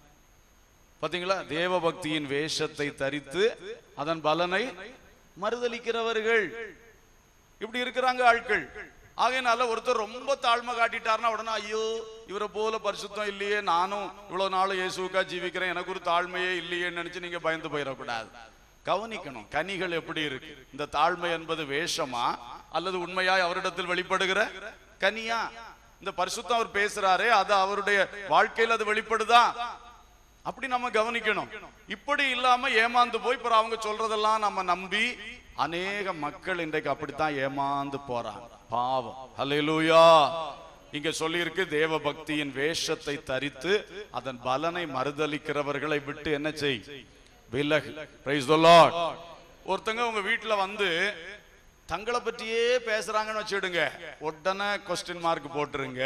பாத்தீங்களா தேவ பக்தியின் வேஷத்தை தரித்து அதன் பலனை மறுதலிக்கிறவர்கள் இப்படி இருக்கிறாங்க ஆட்கள் ஆகையினால ஒருத்தர் ரொம்ப தாழ்மை காட்டிட்டாருன்னா உடனே ஐயோ இவரை போல பரிசுத்தம் இல்லையே நானும் இவ்வளவு நாள் இயேசுக்கா ஜீவிக்கிறேன் எனக்கு ஒரு தாழ்மையே இல்லையேன்னு நினைச்சு நீங்க பயந்து போயிடக்கூடாது கவனிக்கணும் கனிகள் எப்படி இருக்கு இந்த தாழ்மை என்பது வேஷமா அல்லது உண்மையாய் அவரிடத்தில் வெளிப்படுகிற கனியா இந்த பரிசுத்தம் அவர் பேசுறாரே அது அவருடைய வாழ்க்கையில் அது வெளிப்படுதா அப்படி நம்ம கவனிக்கணும் இப்படி இல்லாம ஏமாந்து போய் இப்ப அவங்க சொல்றதெல்லாம் நம்ம நம்பி அநேக மக்கள் இன்றைக்கு அப்படித்தான் ஏமாந்து போறாங்க பாவம் ஹalleluya இங்க சொல்லியிருக்கு தேவ பக்தியின் வேஷத்தை தரித்து அதன் பலனை மறுதலிக்கிறவர்களை விட்டு என்ன செய் விலகு பிரைஸ் தி லார்ட் ஒருத்தங்க உங்க வீட்டுல வந்து தங்களை பற்றியே பேசுறாங்கன்னு வச்சுடுங்க உடனே கொஸ்டின் மார்க் போட்டுருங்க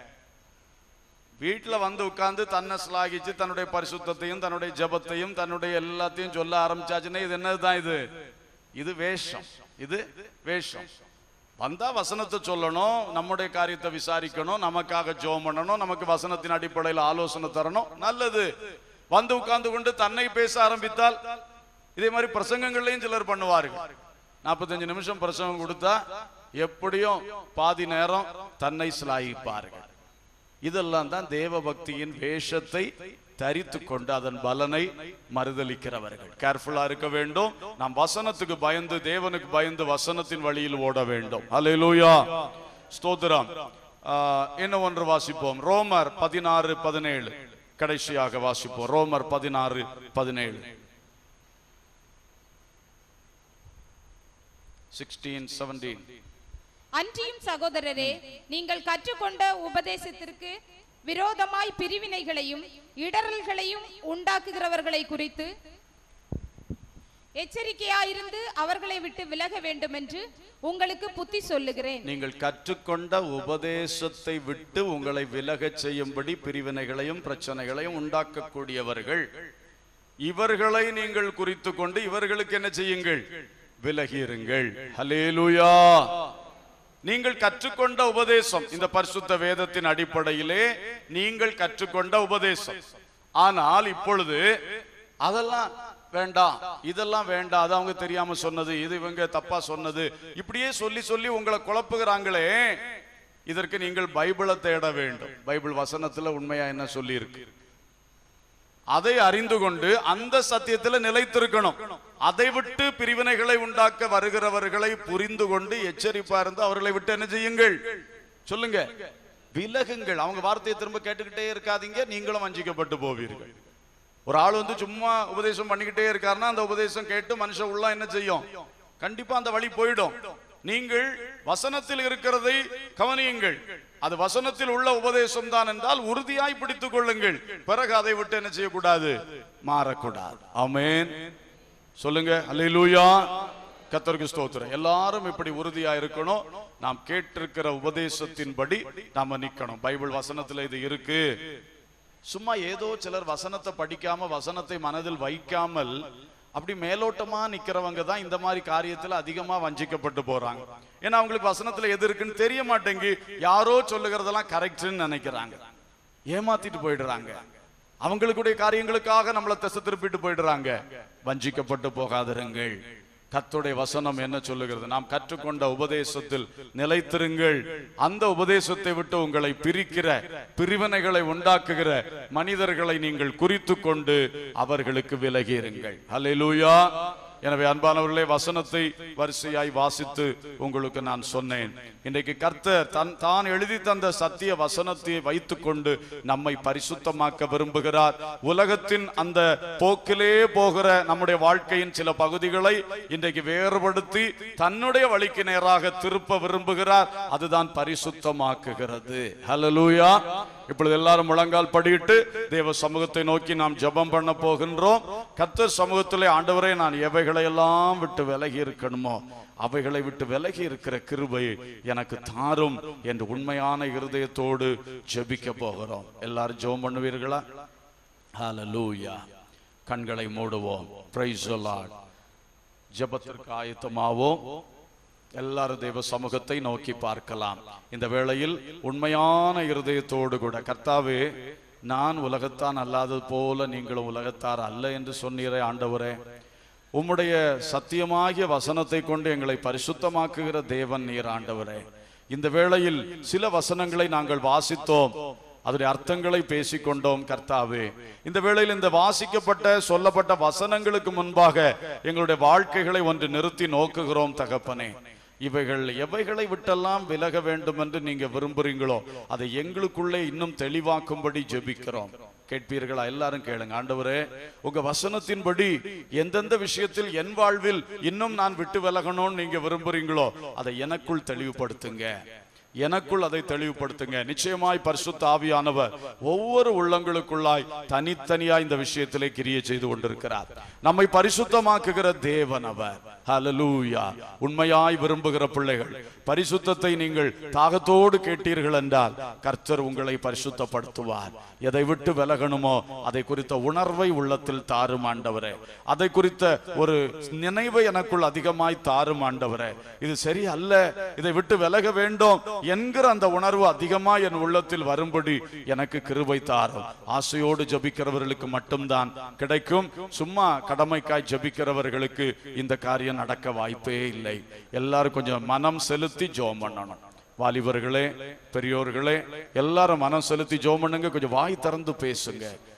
வீட்டுல வந்து உட்கார்ந்து தன்னை சிலாகிச்சு தன்னுடைய பரிசுத்தத்தையும் தன்னுடைய ஜெபத்தையும் தன்னுடைய எல்லாத்தையும் சொல்ல ஆரம்பிச்சாச்சுன்னா இது என்னதுதான் இது இது வேஷம் இது வேஷம் வந்தா வசனத்தை சொல்லணும் நம்முடைய காரியத்தை விசாரிக்கணும் நமக்காக ஜெபம் பண்ணணும் நமக்கு வசனத்தின் அடிப்படையில் ஆலோசனை தரணும் நல்லது வந்து உட்கார்ந்து கொண்டு தன்னை பேச ஆரம்பித்தால் இதே மாதிரி பிரசங்கங்கள்லயும் சிலர் பண்ணுவார்கள் நாற்பத்தஞ்சு நிமிஷம் பிரசங்கம் கொடுத்தா எப்படியும் பாதி நேரம் தன்னை சிலாயிப்பார்கள் இதெல்லாம் தான் தேவ பக்தியின் வேஷத்தை தரித்து கொண்டு அதன் பலனை மறுதலிக்கிறவர்கள் கேர்ஃபுல்லா இருக்க வேண்டும் நாம் வசனத்துக்கு பயந்து தேவனுக்கு பயந்து வசனத்தின் வழியில் ஓட வேண்டும் அல்லேலூயா ஸ்தோத்திரம் ஆ, இன்னும் ஒன்று வாசிப்போம் ரோமர் பதினாறு பதினேழு கடைசியாக வாசிப்போம் ரோமர் பதினாறு பதினேழு சிக்ஸ்டீன் செவன்டீன் அன்றியும் சகோதரரே நீங்கள் கற்றுக்கொண்ட உபதேசத்திற்கு விரோதமாய் பிரிவினைகளையும் இடரல்களையும் உண்டாக்குகிறவர்களை குறித்து எச்சரிக்கையாயிருந்து அவர்களை விட்டு விலக வேண்டும் என்று உங்களுக்கு புத்தி சொல்லுகிறேன் நீங்கள் கற்றுக்கொண்ட உபதேசத்தை விட்டு உங்களை விலகச் செய்யும்படி பிரிவினைகளையும் பிரச்சனைகளையும் உண்டாக்கக்கூடியவர்கள் இவர்களை நீங்கள் குறித்து கொண்டு இவர்களுக்கு என்ன செய்யுங்கள் விலகியிருங்கள் ஹலேலுயா நீங்கள் கற்றுக்கொண்ட உபதேசம் இந்த பரிசுத்த வேதத்தின் அடிப்படையிலே நீங்கள் கற்றுக்கொண்ட உபதேசம் ஆனால் இப்பொழுது அதெல்லாம் வேண்டாம் இதெல்லாம் வேண்டாம் அது அவங்க தெரியாம சொன்னது இது இவங்க தப்பா சொன்னது இப்படியே சொல்லி சொல்லி உங்களை குழப்புகிறாங்களே இதற்கு நீங்கள் பைபிளை தேட வேண்டும் பைபிள் வசனத்துல உண்மையா என்ன சொல்லி இருக்கு அதை அறிந்து கொண்டு அந்த சத்தியத்துல நிலைத்திருக்கணும் அதை விட்டு பிரிவினைகளை உண்டாக்க வருகிறவர்களை புரிந்து கொண்டு எச்சரிப்பா இருந்து அவர்களை விட்டு என்ன செய்யுங்கள் சொல்லுங்க விலகுங்கள் அவங்க வார்த்தையை திரும்ப கேட்டுக்கிட்டே இருக்காதீங்க நீங்களும் வஞ்சிக்கப்பட்டு போவீர்கள் ஒரு ஆள் வந்து சும்மா உபதேசம் பண்ணிக்கிட்டே இருக்காருன்னா அந்த உபதேசம் கேட்டு மனுஷன் உள்ள என்ன செய்யும் கண்டிப்பா அந்த வழி போயிடும் நீங்கள் வசனத்தில் இருக்கிறதை கவனியுங்கள் அது வசனத்தில் உள்ள உபதேசம் தான் என்றால் உறுதியாய் பிடித்துக் கொள்ளுங்கள் பிறகு அதை விட்டு என்ன செய்யக்கூடாது மாறக்கூடாது ஆமென் சொல்லுங்க அல்லேலூயா கத்தருக்கு ஸ்தோத்திரம் எல்லாரும் இப்படி உறுதியா இருக்கணும் நாம் கேட்டிருக்கிற உபதேசத்தின்படி நாம நிக்கணும் பைபிள் வசனத்துல இது இருக்கு சும்மா ஏதோ சிலர் வசனத்தை படிக்காம வசனத்தை மனதில் வைக்காமல் அப்படி மேலோட்டமா நிக்கிறவங்க தான் இந்த மாதிரி காரியத்துல அதிகமா வஞ்சிக்கப்பட்டு போறாங்க ஏன்னா அவங்களுக்கு வசனத்துல எது இருக்குன்னு தெரிய மாட்டேங்கி யாரோ சொல்லுகிறதெல்லாம் கரெக்ட்னு நினைக்கிறாங்க ஏமாத்திட்டு போயிடுறாங்க அவங்களுக்குடைய காரியங்களுக்காக நம்மளை திசை திருப்பிட்டு போயிடுறாங்க வஞ்சிக்கப்பட்டு போகாதிருங்கள் கர்த்தருடைய வசனம் என்ன சொல்லுகிறது நாம் கற்றுக்கொண்ட உபதேசத்தில் நிலைத்திருங்கள் அந்த உபதேசத்தை விட்டு உங்களை பிரிக்கிற பிரிவினைகளை உண்டாக்குகிற மனிதர்களை நீங்கள் குறித்து கொண்டு அவர்களுக்கு விலகியிருங்கள் ஹalleluya எனவே அன்பானவர்களே வசனத்தை வரிசையாய் வாசித்து உங்களுக்கு நான் சொன்னேன் இன்றைக்கு கர்த்தர் தன் தான் எழுதி தந்த சத்திய வசனத்தை வைத்துக்கொண்டு நம்மை பரிசுத்தமாக்க விரும்புகிறார் உலகத்தின் அந்த போக்கிலே போகிற நம்முடைய வாழ்க்கையின் சில பகுதிகளை இன்றைக்கு வேறுபடுத்தி தன்னுடைய வழிக்கு நேராக திருப்ப விரும்புகிறார் அதுதான் பரிசுத்தமாக்குகிறது ஹalleluya இப்பொழுது எல்லாரும் முழங்கால் படியிட்டு தேவ சமூகத்தை நோக்கி நாம் ஜெபம் பண்ண போகின்றோம் கர்த்தர் சமூகத்திலே ஆண்டவரே நான் எவைகளை எல்லாம் விட்டு விலகி இருக்கணுமோ அவைகளை விட்டு விலகி இருக்கிற கிருபை எனக்கு தாரும் என்று உண்மையான இருதயத்தோடு ஜெபிக்க போகிறோம் எல்லாரும் ஜெபம் பண்ணுவீர்களா ஹalleluya கண்களை மூடுவோம் பிரைஸ் லார்ட் ஜெபத்திற்கு ஆயத்தமாவோம் எல்லாரும் தேவ சமூகத்தை நோக்கி பார்க்கலாம் இந்த வேளையில் உண்மையான இருதயத்தோடு கூட கர்த்தாவே நான் உலகத்தான் அல்லாதது போல நீங்களும் உலகத்தார் அல்ல என்று சொன்னீரே ஆண்டவரே உம்முடைய சத்தியமாகிய வசனத்தை கொண்டு எங்களை பரிசுத்தமாக்குகிற தேவன் நீர் ஆண்டவரே இந்த வேளையில் சில வசனங்களை நாங்கள் வாசித்தோம் அதனுடைய அர்த்தங்களை பேசிக்கொண்டோம் கர்த்தாவே இந்த வேளையில் இந்த வாசிக்கப்பட்ட சொல்லப்பட்ட வசனங்களுக்கு முன்பாக எங்களுடைய வாழ்க்கைகளை ஒன்று நிறுத்தி நோக்குகிறோம் தகப்பனே இவைகள் எவைகளை விட்டெல்லாம் விலக வேண்டும் என்று நீங்க விரும்புறீங்களோ அதை எங்களுக்குள்ளே இன்னும் தெளிவாக்கும்படி ஜெபிக்கிறோம் கேட்பீர்களா எல்லாரும் கேளுங்க ஆண்டவரே உங்க வசனத்தின்படி எந்தெந்த விஷயத்தில் என் வாழ்வில் இன்னும் நான் விட்டு விலகணும்னு நீங்க விரும்புறீங்களோ அதை எனக்குள் தெளிவுபடுத்துங்க எனக்குள் அதை தெளிவுபடுத்துங்க நிச்சயமாய் பரிசுத்த ஆவியானவர் ஒவ்வொரு உள்ளங்களுக்குள்ளாய் தனித்தனியாய் இந்த விஷயத்திலே கிரியை செய்து கொண்டிருக்கிறார் நம்மை பரிசுத்தமாக்குகிற தேவன் அவர் ஹalleluya உண்மையாய் விரும்புகிற பிள்ளைகள் பரிசுத்தத்தை நீங்கள் தாகத்தோடு கேட்டீர்கள் என்றால் கர்த்தர் உங்களை பரிசுத்தப்படுத்துவார் எதை விட்டு விலகணுமோ அதை குறித்த உணர்வை உள்ளத்தில் தாரும் ஆண்டவரே அதை குறித்த ஒரு நினைவை எனக்குள் அதிகமாய் தாரும் ஆண்டவரே இது சரி அல்ல இதை விட்டு விலக வேண்டும் என்கிற அந்த உணர்வு அதிகமா என் உள்ளத்தில் வரும்படி எனக்கு கிருபை தாரும் ஆசையோடு ஜபிக்கிறவர்களுக்கு மட்டும்தான் கிடைக்கும் சும்மா கடமைக்காய் ஜபிக்கிறவர்களுக்கு இந்த காரியம் நடக்க வாய்ப்பே இல்லை எல்லாரும் கொஞ்சம் மனம் செலுத்தி ஜோம் பண்ணணும் வாலிபர்களே பெரியோர்களே எல்லாரும் மனம் செலுத்தி ஜோம் பண்ணுங்க கொஞ்சம் வாய் திறந்து பேசுங்க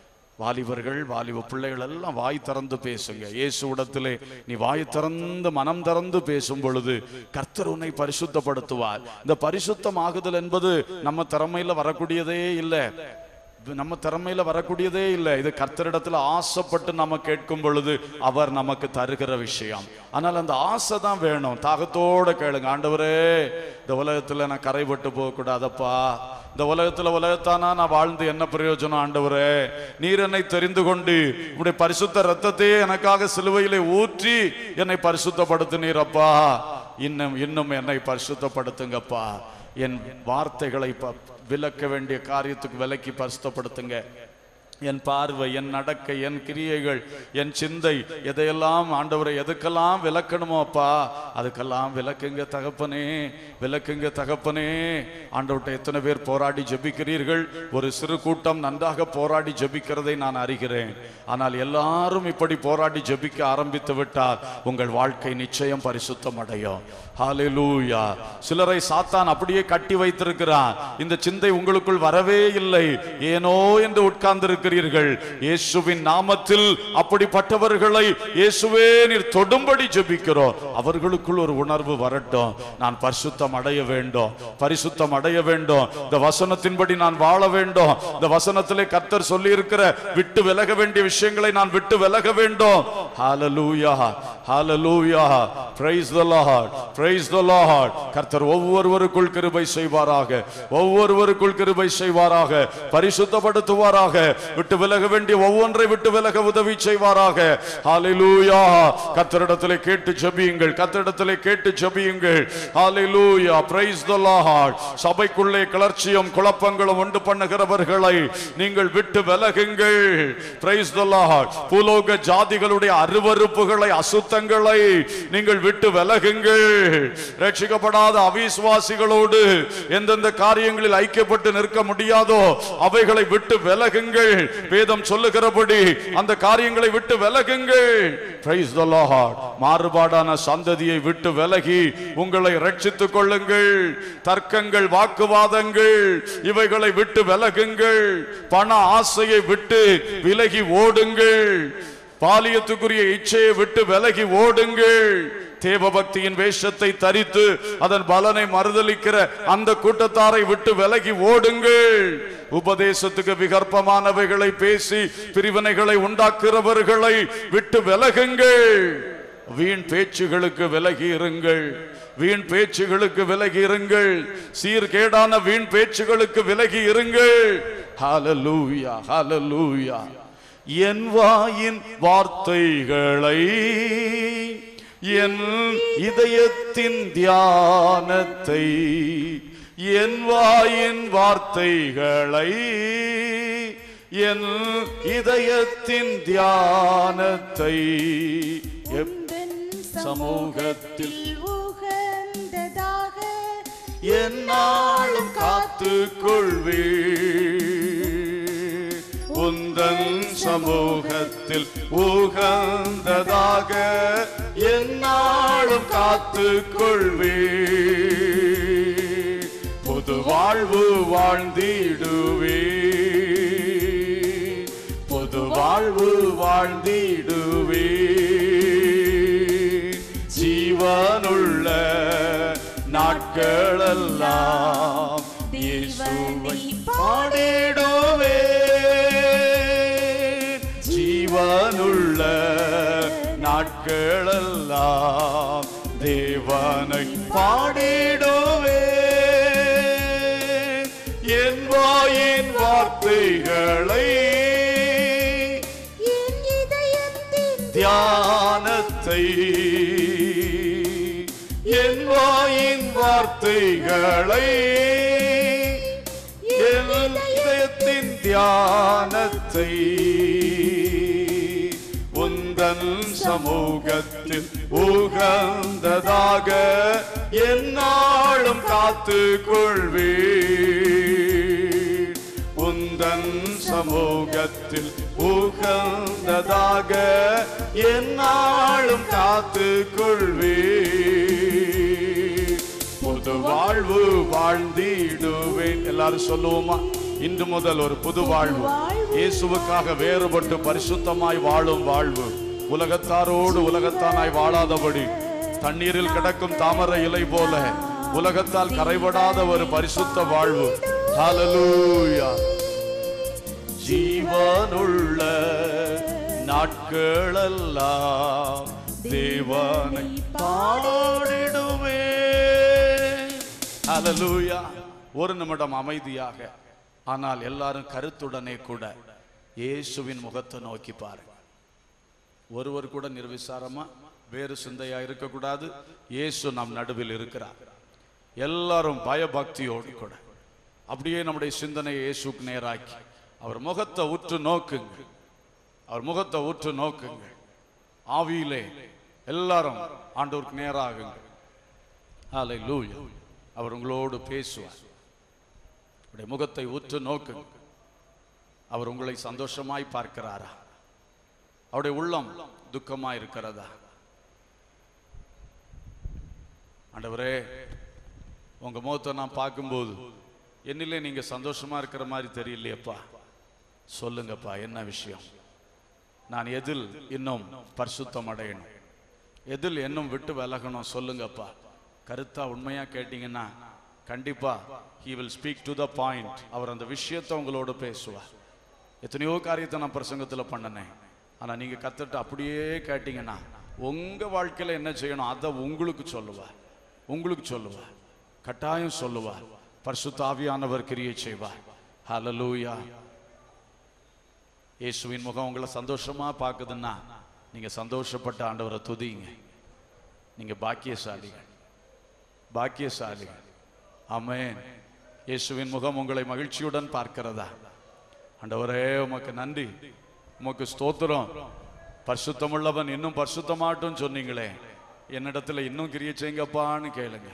வாலிபர்கள் வாலிப பிள்ளைகள் எல்லாம் வாய் திறந்து பேசுங்க இயேசு இடத்திலே நீ வாய் திறந்து மனம் திறந்து பேசும் பொழுது கர்த்தர் உன்னை பரிசுத்தப்படுத்துவார் இந்த பரிசுத்தமாகுதல் என்பது நம்ம திறமையில வரக்கூடியதே இல்லை இது நம்ம திறமையில வரக்கூடியதே இல்லை இது கர்த்தரிடத்துல ஆசைப்பட்டு நம்ம கேட்கும் பொழுது அவர் நமக்கு தருகிற விஷயம் ஆனால் அந்த ஆசை தான் வேணும் தாகத்தோட கேளுங்க ஆண்டவரே இந்த உலகத்துல நான் கரைபட்டு போக கூடாதப்பா இந்த உலகத்துல உலகத்தானா நான் வாழ்ந்து என்ன பிரயோஜனம் ஆண்டவரே நீர் என்னை தெரிந்து கொண்டு உடைய பரிசுத்த ரத்தத்தையே எனக்காக சிலுவையிலே ஊற்றி என்னை பரிசுத்தப்படுத்தினீரப்பா இன்னும் இன்னும் என்னை பரிசுத்தப்படுத்துங்கப்பா என் வார்த்தைகளை ப- விலக்க வேண்டிய காரியத்துக்கு விலக்கி பரிசுத்தப்படுத்துங்க என் பார்வை என் நடக்கை என் கிரியைகள் என் சிந்தை எதையெல்லாம் ஆண்டவரை எதுக்கெல்லாம் விளக்கணுமோ அப்பா அதுக்கெல்லாம் விளக்குங்க தகப்பனே விளக்குங்க தகப்பனே ஆண்டவர்கிட்ட எத்தனை பேர் போராடி ஜெபிக்கிறீர்கள் ஒரு சிறு கூட்டம் நன்றாக போராடி ஜெபிக்கிறதை நான் அறிகிறேன் ஆனால் எல்லாரும் இப்படி போராடி ஜெபிக்க ஆரம்பித்து விட்டால் உங்கள் வாழ்க்கை நிச்சயம் பரிசுத்தம் அடையும் ஹalleluya சிலரை சாத்தான் அப்படியே கட்டி வைத்திருக்கிறான் இந்த சிந்தை உங்களுக்குள் வரவே இல்லை ஏனோ என்று உட்கார்ந்திருக்கிறீர்கள் இயேசுவின் நாமத்தில் அப்படிப்பட்டவர்களை இயேசுவே நீர் தொடும்படி ஜெபிக்கிறோம் அவர்களுக்குள் ஒரு உணர்வு வரட்டும் நான் பரிசுத்தம் அடைய வேண்டும் பரிசுத்தம் அடைய வேண்டும் இந்த வசனத்தின்படி நான் வாழ வேண்டும் இந்த வசனத்திலே கர்த்தர் சொல்லி இருக்கிற விட்டு விலக வேண்டிய விஷயங்களை நான் விட்டு விலக வேண்டும் ஹalleluya ஹalleluya praise the lord praise the lord கர்த்தர் ஒவ்வொருவருக்குள் கிருபை செய்வாராக ஒவ்வொருவருக்குள் கிருபை செய்வாராக பரிசுத்தப்படுத்துவாராக விட்டு விலக வேண்டிய ஒவ்வொன்றை விட்டு விலக உதவி செய்வாராக ஹalleluya கர்த்தரிடத்திலே கேட்டு ஜெபியுங்கள் கர்த்தரிடத்திலே கேட்டு ஜெபியுங்கள் ஹalleluya praise the lord சபைக்குள்ளே கிளர்ச்சியும் குழப்பங்களும் உண்டு பண்ணுகிறவர்களை நீங்கள் விட்டு விலகுங்கள் praise the lord பூலோக ஜாதிகளுடைய அருவருப்புகளை அசுத்தங்களை நீங்கள் விட்டு விலகுங்கள் ரட்சிக்கப்படாத அவிசுவாசிகளோடு எந்தெந்த காரியங்களில் ஐக்கியப்பட்டு நிற்க முடியாதோ அவைகளை விட்டு விலகுங்கள் வேதம் சொல்லுகிறபடி அந்த காரியங்களை விட்டு விலகுங்கள் Praise the Lord. மாறுபாடான சந்ததியை விட்டு விலகி உங்களை ரட்சித்துக் கொள்ளுங்கள் தர்க்கங்கள் வாக்குவாதங்கள் இவைகளை விட்டு விலகுங்கள் பண ஆசையை விட்டு விலகி ஓடுங்கள் பாலியத்துக்குரிய இச்சையை விட்டு விலகி ஓடுங்கள் தேவபக்தியின் வேஷத்தை தரித்து அதன் பலனை மறுதலிக்கிற அந்த கூட்டத்தாரை விட்டு விலகி ஓடுங்கள் உபதேசத்துக்கு விகற்பமானவைகளை பேசி பிரிவினைகளை உண்டாக்குறவர்களை விட்டு விலகுங்கள் வீண் பேச்சுகளுக்கு விலகி இருங்கள் வீண் பேச்சுகளுக்கு விலகி இருங்கள் சீர்கேடான வீண் பேச்சுகளுக்கு விலகி இருங்கள் ஹalleluya ஹalleluya என் வாயின் வார்த்தைகளை என் இதயத்தின் தியானத்தை என் வாயின் வார்த்தைகளை என் இதயத்தின் தியானத்தை எப்- உந்தன் சமூகத்தில் உகந்ததாக என்னாலும் காத்து கொள்வே உந்தன் சமூகத்தில் உகந்ததாக என்னாலும் காத்து கொள்வே புது வாழ்வு வாழ்ந்திடுவே புது வாழ்வு வாழ்ந்திடுவே ஜீவனுள்ள நாட்களெல்லாம் இயேசுவை பாடிடுவே ஜீவனுள்ள நாட்களெல்லாம் தேவனை பாடிடுவே என் வாயின் வார்த்தைகளை என் இதயத்தின் தியானத்தை என் வாயின் வார்த்தைகளை என் இதயத்தின் தியானத்தை உந்தன் சமூகத்தில் உகந்ததாக என்னாலும் காத்து கொள்வே உந்தன் சமூகத்தில் உகந்ததாக என்னாலும் காத்து கொள்வே புது வாழ்வு வாழ்ந்திடுவேன் எல்லாரும் சொல்லுவோமா இன்று முதல் ஒரு புது வாழ்வு இயேசுவுக்காக வேறுபட்டு பரிசுத்தமாய் வாழும் வாழ்வு உலகத்தாரோடு உலகத்தானாய் வாழாதபடி தண்ணீரில் கிடக்கும் தாமரை இலை போல உலகத்தால் கரைபடாத ஒரு பரிசுத்த வாழ்வு ஹalleluya ஜீவனுள்ள நாட்களெல்லாம் தேவனை பாடிடுவே ஹalleluya ஒரு நிமிடம் அமைதியாக ஆனால் எல்லாரும் கருத்துடனே கூட இயேசுவின் முகத்தை நோக்கி பாருங்க ஒருவர் கூட நிர்விசாரமா வேறு சிந்தையா இருக்கக்கூடாது இயேசு நம் நடுவில் இருக்கிறார் எல்லாரும் பயபக்தியோடு கூட அப்படியே நம்முடைய சிந்தனையை இயேசுக்கு நேராக்கி அவர் முகத்தை உற்று நோக்குங்க அவர் முகத்தை உற்று நோக்குங்க ஆவியிலே எல்லாரும் ஆண்டவருக்கு நேராகுங்க ஹalleluya அவர் உங்களோடு பேசுவார் அவருடைய முகத்தை உற்று நோக்குங்க அவர் உங்களை சந்தோஷமாய் பார்க்கிறாரா அவருடைய உள்ளம் துக்கமா இருக்கிறதா ஆண்டவரே உங்க முகத்தை நான் பார்க்கும்போது என்னிலே நீங்க சந்தோஷமா இருக்கிற மாதிரி தெரியலையேப்பா சொல்லுங்கப்பா என்ன விஷயம் நான் எதில் இன்னும் பரிசுத்தம் அடையணும் எதில் இன்னும் விட்டு விலகணும் சொல்லுங்கப்பா கருத்தா உண்மையா கேட்டீங்கன்னா கண்டிப்பா he will speak to the point அவர் அந்த விஷயத்தை உங்களோட பேசுவார் எத்தனையோ காரியத்தை நான் பிரசங்கத்தில் பண்ணினேன் ஆனா நீங்க கத்துட்டு அப்படியே கேட்டீங்கன்னா உங்க வாழ்க்கையில என்ன செய்யணும் அதை உங்களுக்கு சொல்லுவார் உங்களுக்கு சொல்லுவார் கட்டாயம் சொல்லுவார் பரிசுத்த ஆவியானவர் கிரியை செய்வார் ஹalleluya இயேசுவின் முகம் உங்களை சந்தோஷமா பார்க்குதுன்னா நீங்க சந்தோஷப்பட்ட ஆண்டவரை துதிங்க நீங்க பாக்கியசாலிகள் பாக்கியசாலிகள் ஆமென் இயேசுவின் முகம் உங்களை மகிழ்ச்சியுடன் பார்க்கிறதா ஆண்டவரே உமக்கு நன்றி உமக்கு ஸ்தோத்திரம் பரிசுத்தமுள்ளவன் இன்னும் பரிசுத்தமாட்டும் சொன்னீங்களே என்னிடத்துல இன்னும் கிரியை செய்யுங்கப்பான்னு கேளுங்க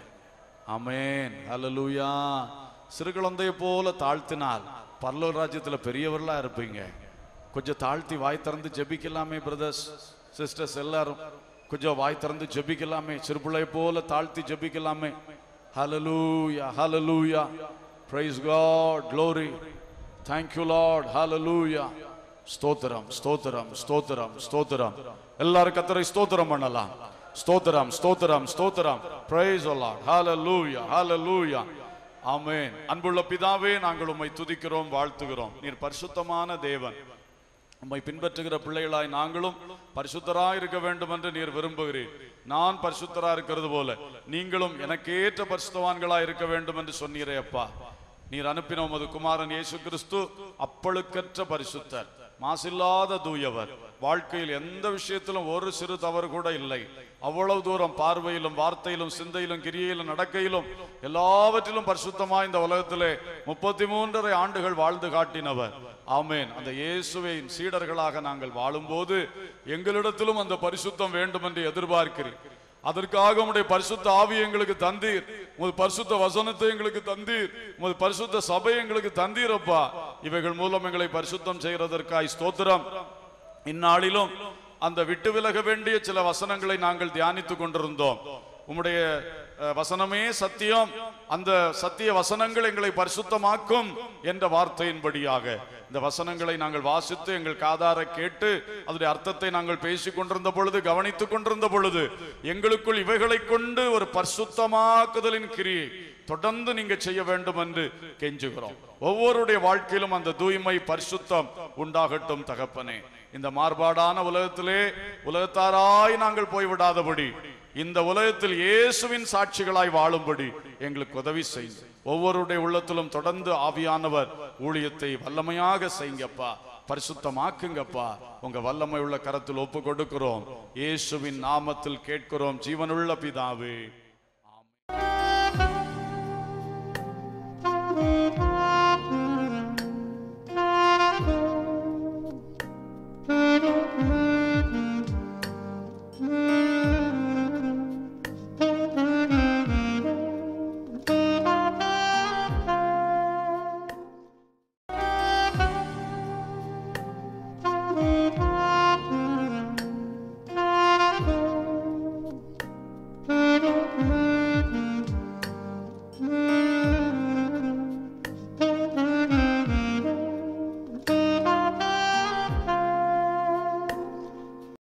ஆமென் ஹalleluya சிறு குழந்தையை போல தாழ்த்தினால் பரலோக ராஜ்யத்துல பெரியவர்களா இருப்பீங்க கொஞ்சம் தாழ்த்தி வாய் திறந்து ஜெபிக்கலாமே பிரதர்ஸ் சிஸ்டர்ஸ் எல்லாரும் கொஞ்சம் வாய் திறந்து ஜெபிக்கலாமே சிறு பிள்ளையை போல தாழ்த்தி ஜெபிக்கலாமே ஹalleluya ஹalleluya praise god glory thank you lord hallelujah ஸ்தோத்திரம் ஸ்தோத்திரம் ஸ்தோத்திரம் ஸ்தோத்திரம் எல்லாரும் கத்தரை ஸ்தோத்திரம் பண்ணலாம் ஸ்தோத்திரம் ஸ்தோத்திரம் ஸ்தோத்திரம் praise the lord hallelujah hallelujah ஆமென் அன்புள்ள பிதாவே நாங்கள் உம்மை துதிக்கிறோம் வாழ்த்துகிறோம் நீர் பரிசுத்தமான தேவன் உம்மை பின்பற்றுகிற பிள்ளைகளாய் நாங்களும் பரிசுத்தராய் இருக்க வேண்டும் என்று நீர் விரும்புகிறீர் நான் பரிசுத்தரா இருக்கிறது போல நீங்களும் எனக்கேற்ற பரிசுத்தவான்களாய் இருக்க வேண்டும் என்று சொன்னீரே அப்பா நீர் அனுப்பின உமது குமாரன் இயேசு கிறிஸ்து அப்பழுக்கற்ற பரிசுத்தர் மாசில்லாத தூயவர் வாழ்க்கையில் எந்த விஷயத்திலும் ஒரு சிறு தவறு கூட இல்லை அவ்வளவு தூரம் பார்வையிலும் வார்த்தையிலும் சிந்தையிலும் கிரியையிலும் நடக்கையிலும் எல்லாவற்றிலும் பரிசுத்தமா இந்த உலகத்திலே முப்பத்தி மூன்றரை ஆண்டுகள் வாழ்ந்து காட்டினவர் ஆமேன் அந்த இயேசுவின் சீடர்களாக நாங்கள் வாழும்போது எங்களிடத்திலும் அந்த பரிசுத்தம் வேண்டும் என்று எதிர்பார்க்கிறேன் அதற்காக உம்முடைய பரிசுத்த ஆவி எங்களுக்கு தந்தீர் உமது பரிசுத்த வசனத்தை எங்களுக்கு தந்தீர் உமது பரிசுத்த சபை எங்களுக்கு தந்தீரப்பா இவைகள் மூலம் எங்களை பரிசுத்தம் செய்கிறதற்காய் ஸ்தோத்திரம் இந்நாளிலும் அந்த விட்டு விலக வேண்டிய சில வசனங்களை நாங்கள் தியானித்துக் கொண்டிருந்தோம் உம்முடைய அஹ், வசனமே சத்தியம் அந்த சத்திய வசனங்கள் எங்களை பரிசுத்தமாக்கும் என்ற வார்த்தையின்படியாக இந்த வசனங்களை நாங்கள் வாசித்து எங்கள் காதார கேட்டு அதனுடைய அர்த்தத்தை நாங்கள் பேசிக் கொண்டிருந்த பொழுது கவனித்துக் கொண்டிருந்த பொழுது எங்களுக்குள் இவைகளை கொண்டு ஒரு பரிசுத்தமாக்குதலின் கிரியை தொடர்ந்து நீங்க செய்ய வேண்டும் என்று கெஞ்சுகிறோம் ஒவ்வொருடைய வாழ்க்கையிலும் அந்த தூய்மை பரிசுத்தம் உண்டாகட்டும் தகப்பனே இந்த மார்பாடான உலகத்திலே உலகத்தாராய் நாங்கள் போய்விடாதபடி இந்த உலகத்தில் இயேசுவின் சாட்சிகளாய் வாழும்படி எங்களுக்கு உதவி செய்யும் ஒவ்வொருடைய உள்ளத்திலும் தொடர்ந்து ஆவியானவர் ஊழியத்தை வல்லமையாக செய்யுங்கப்பா பரிசுத்தமாக்குங்கப்பா உங்க வல்லமை உள்ள கரத்தில் ஒப்பு கொடுக்கிறோம் இயேசுவின் நாமத்தில் கேட்கிறோம் ஜீவனுள்ள பிதாவே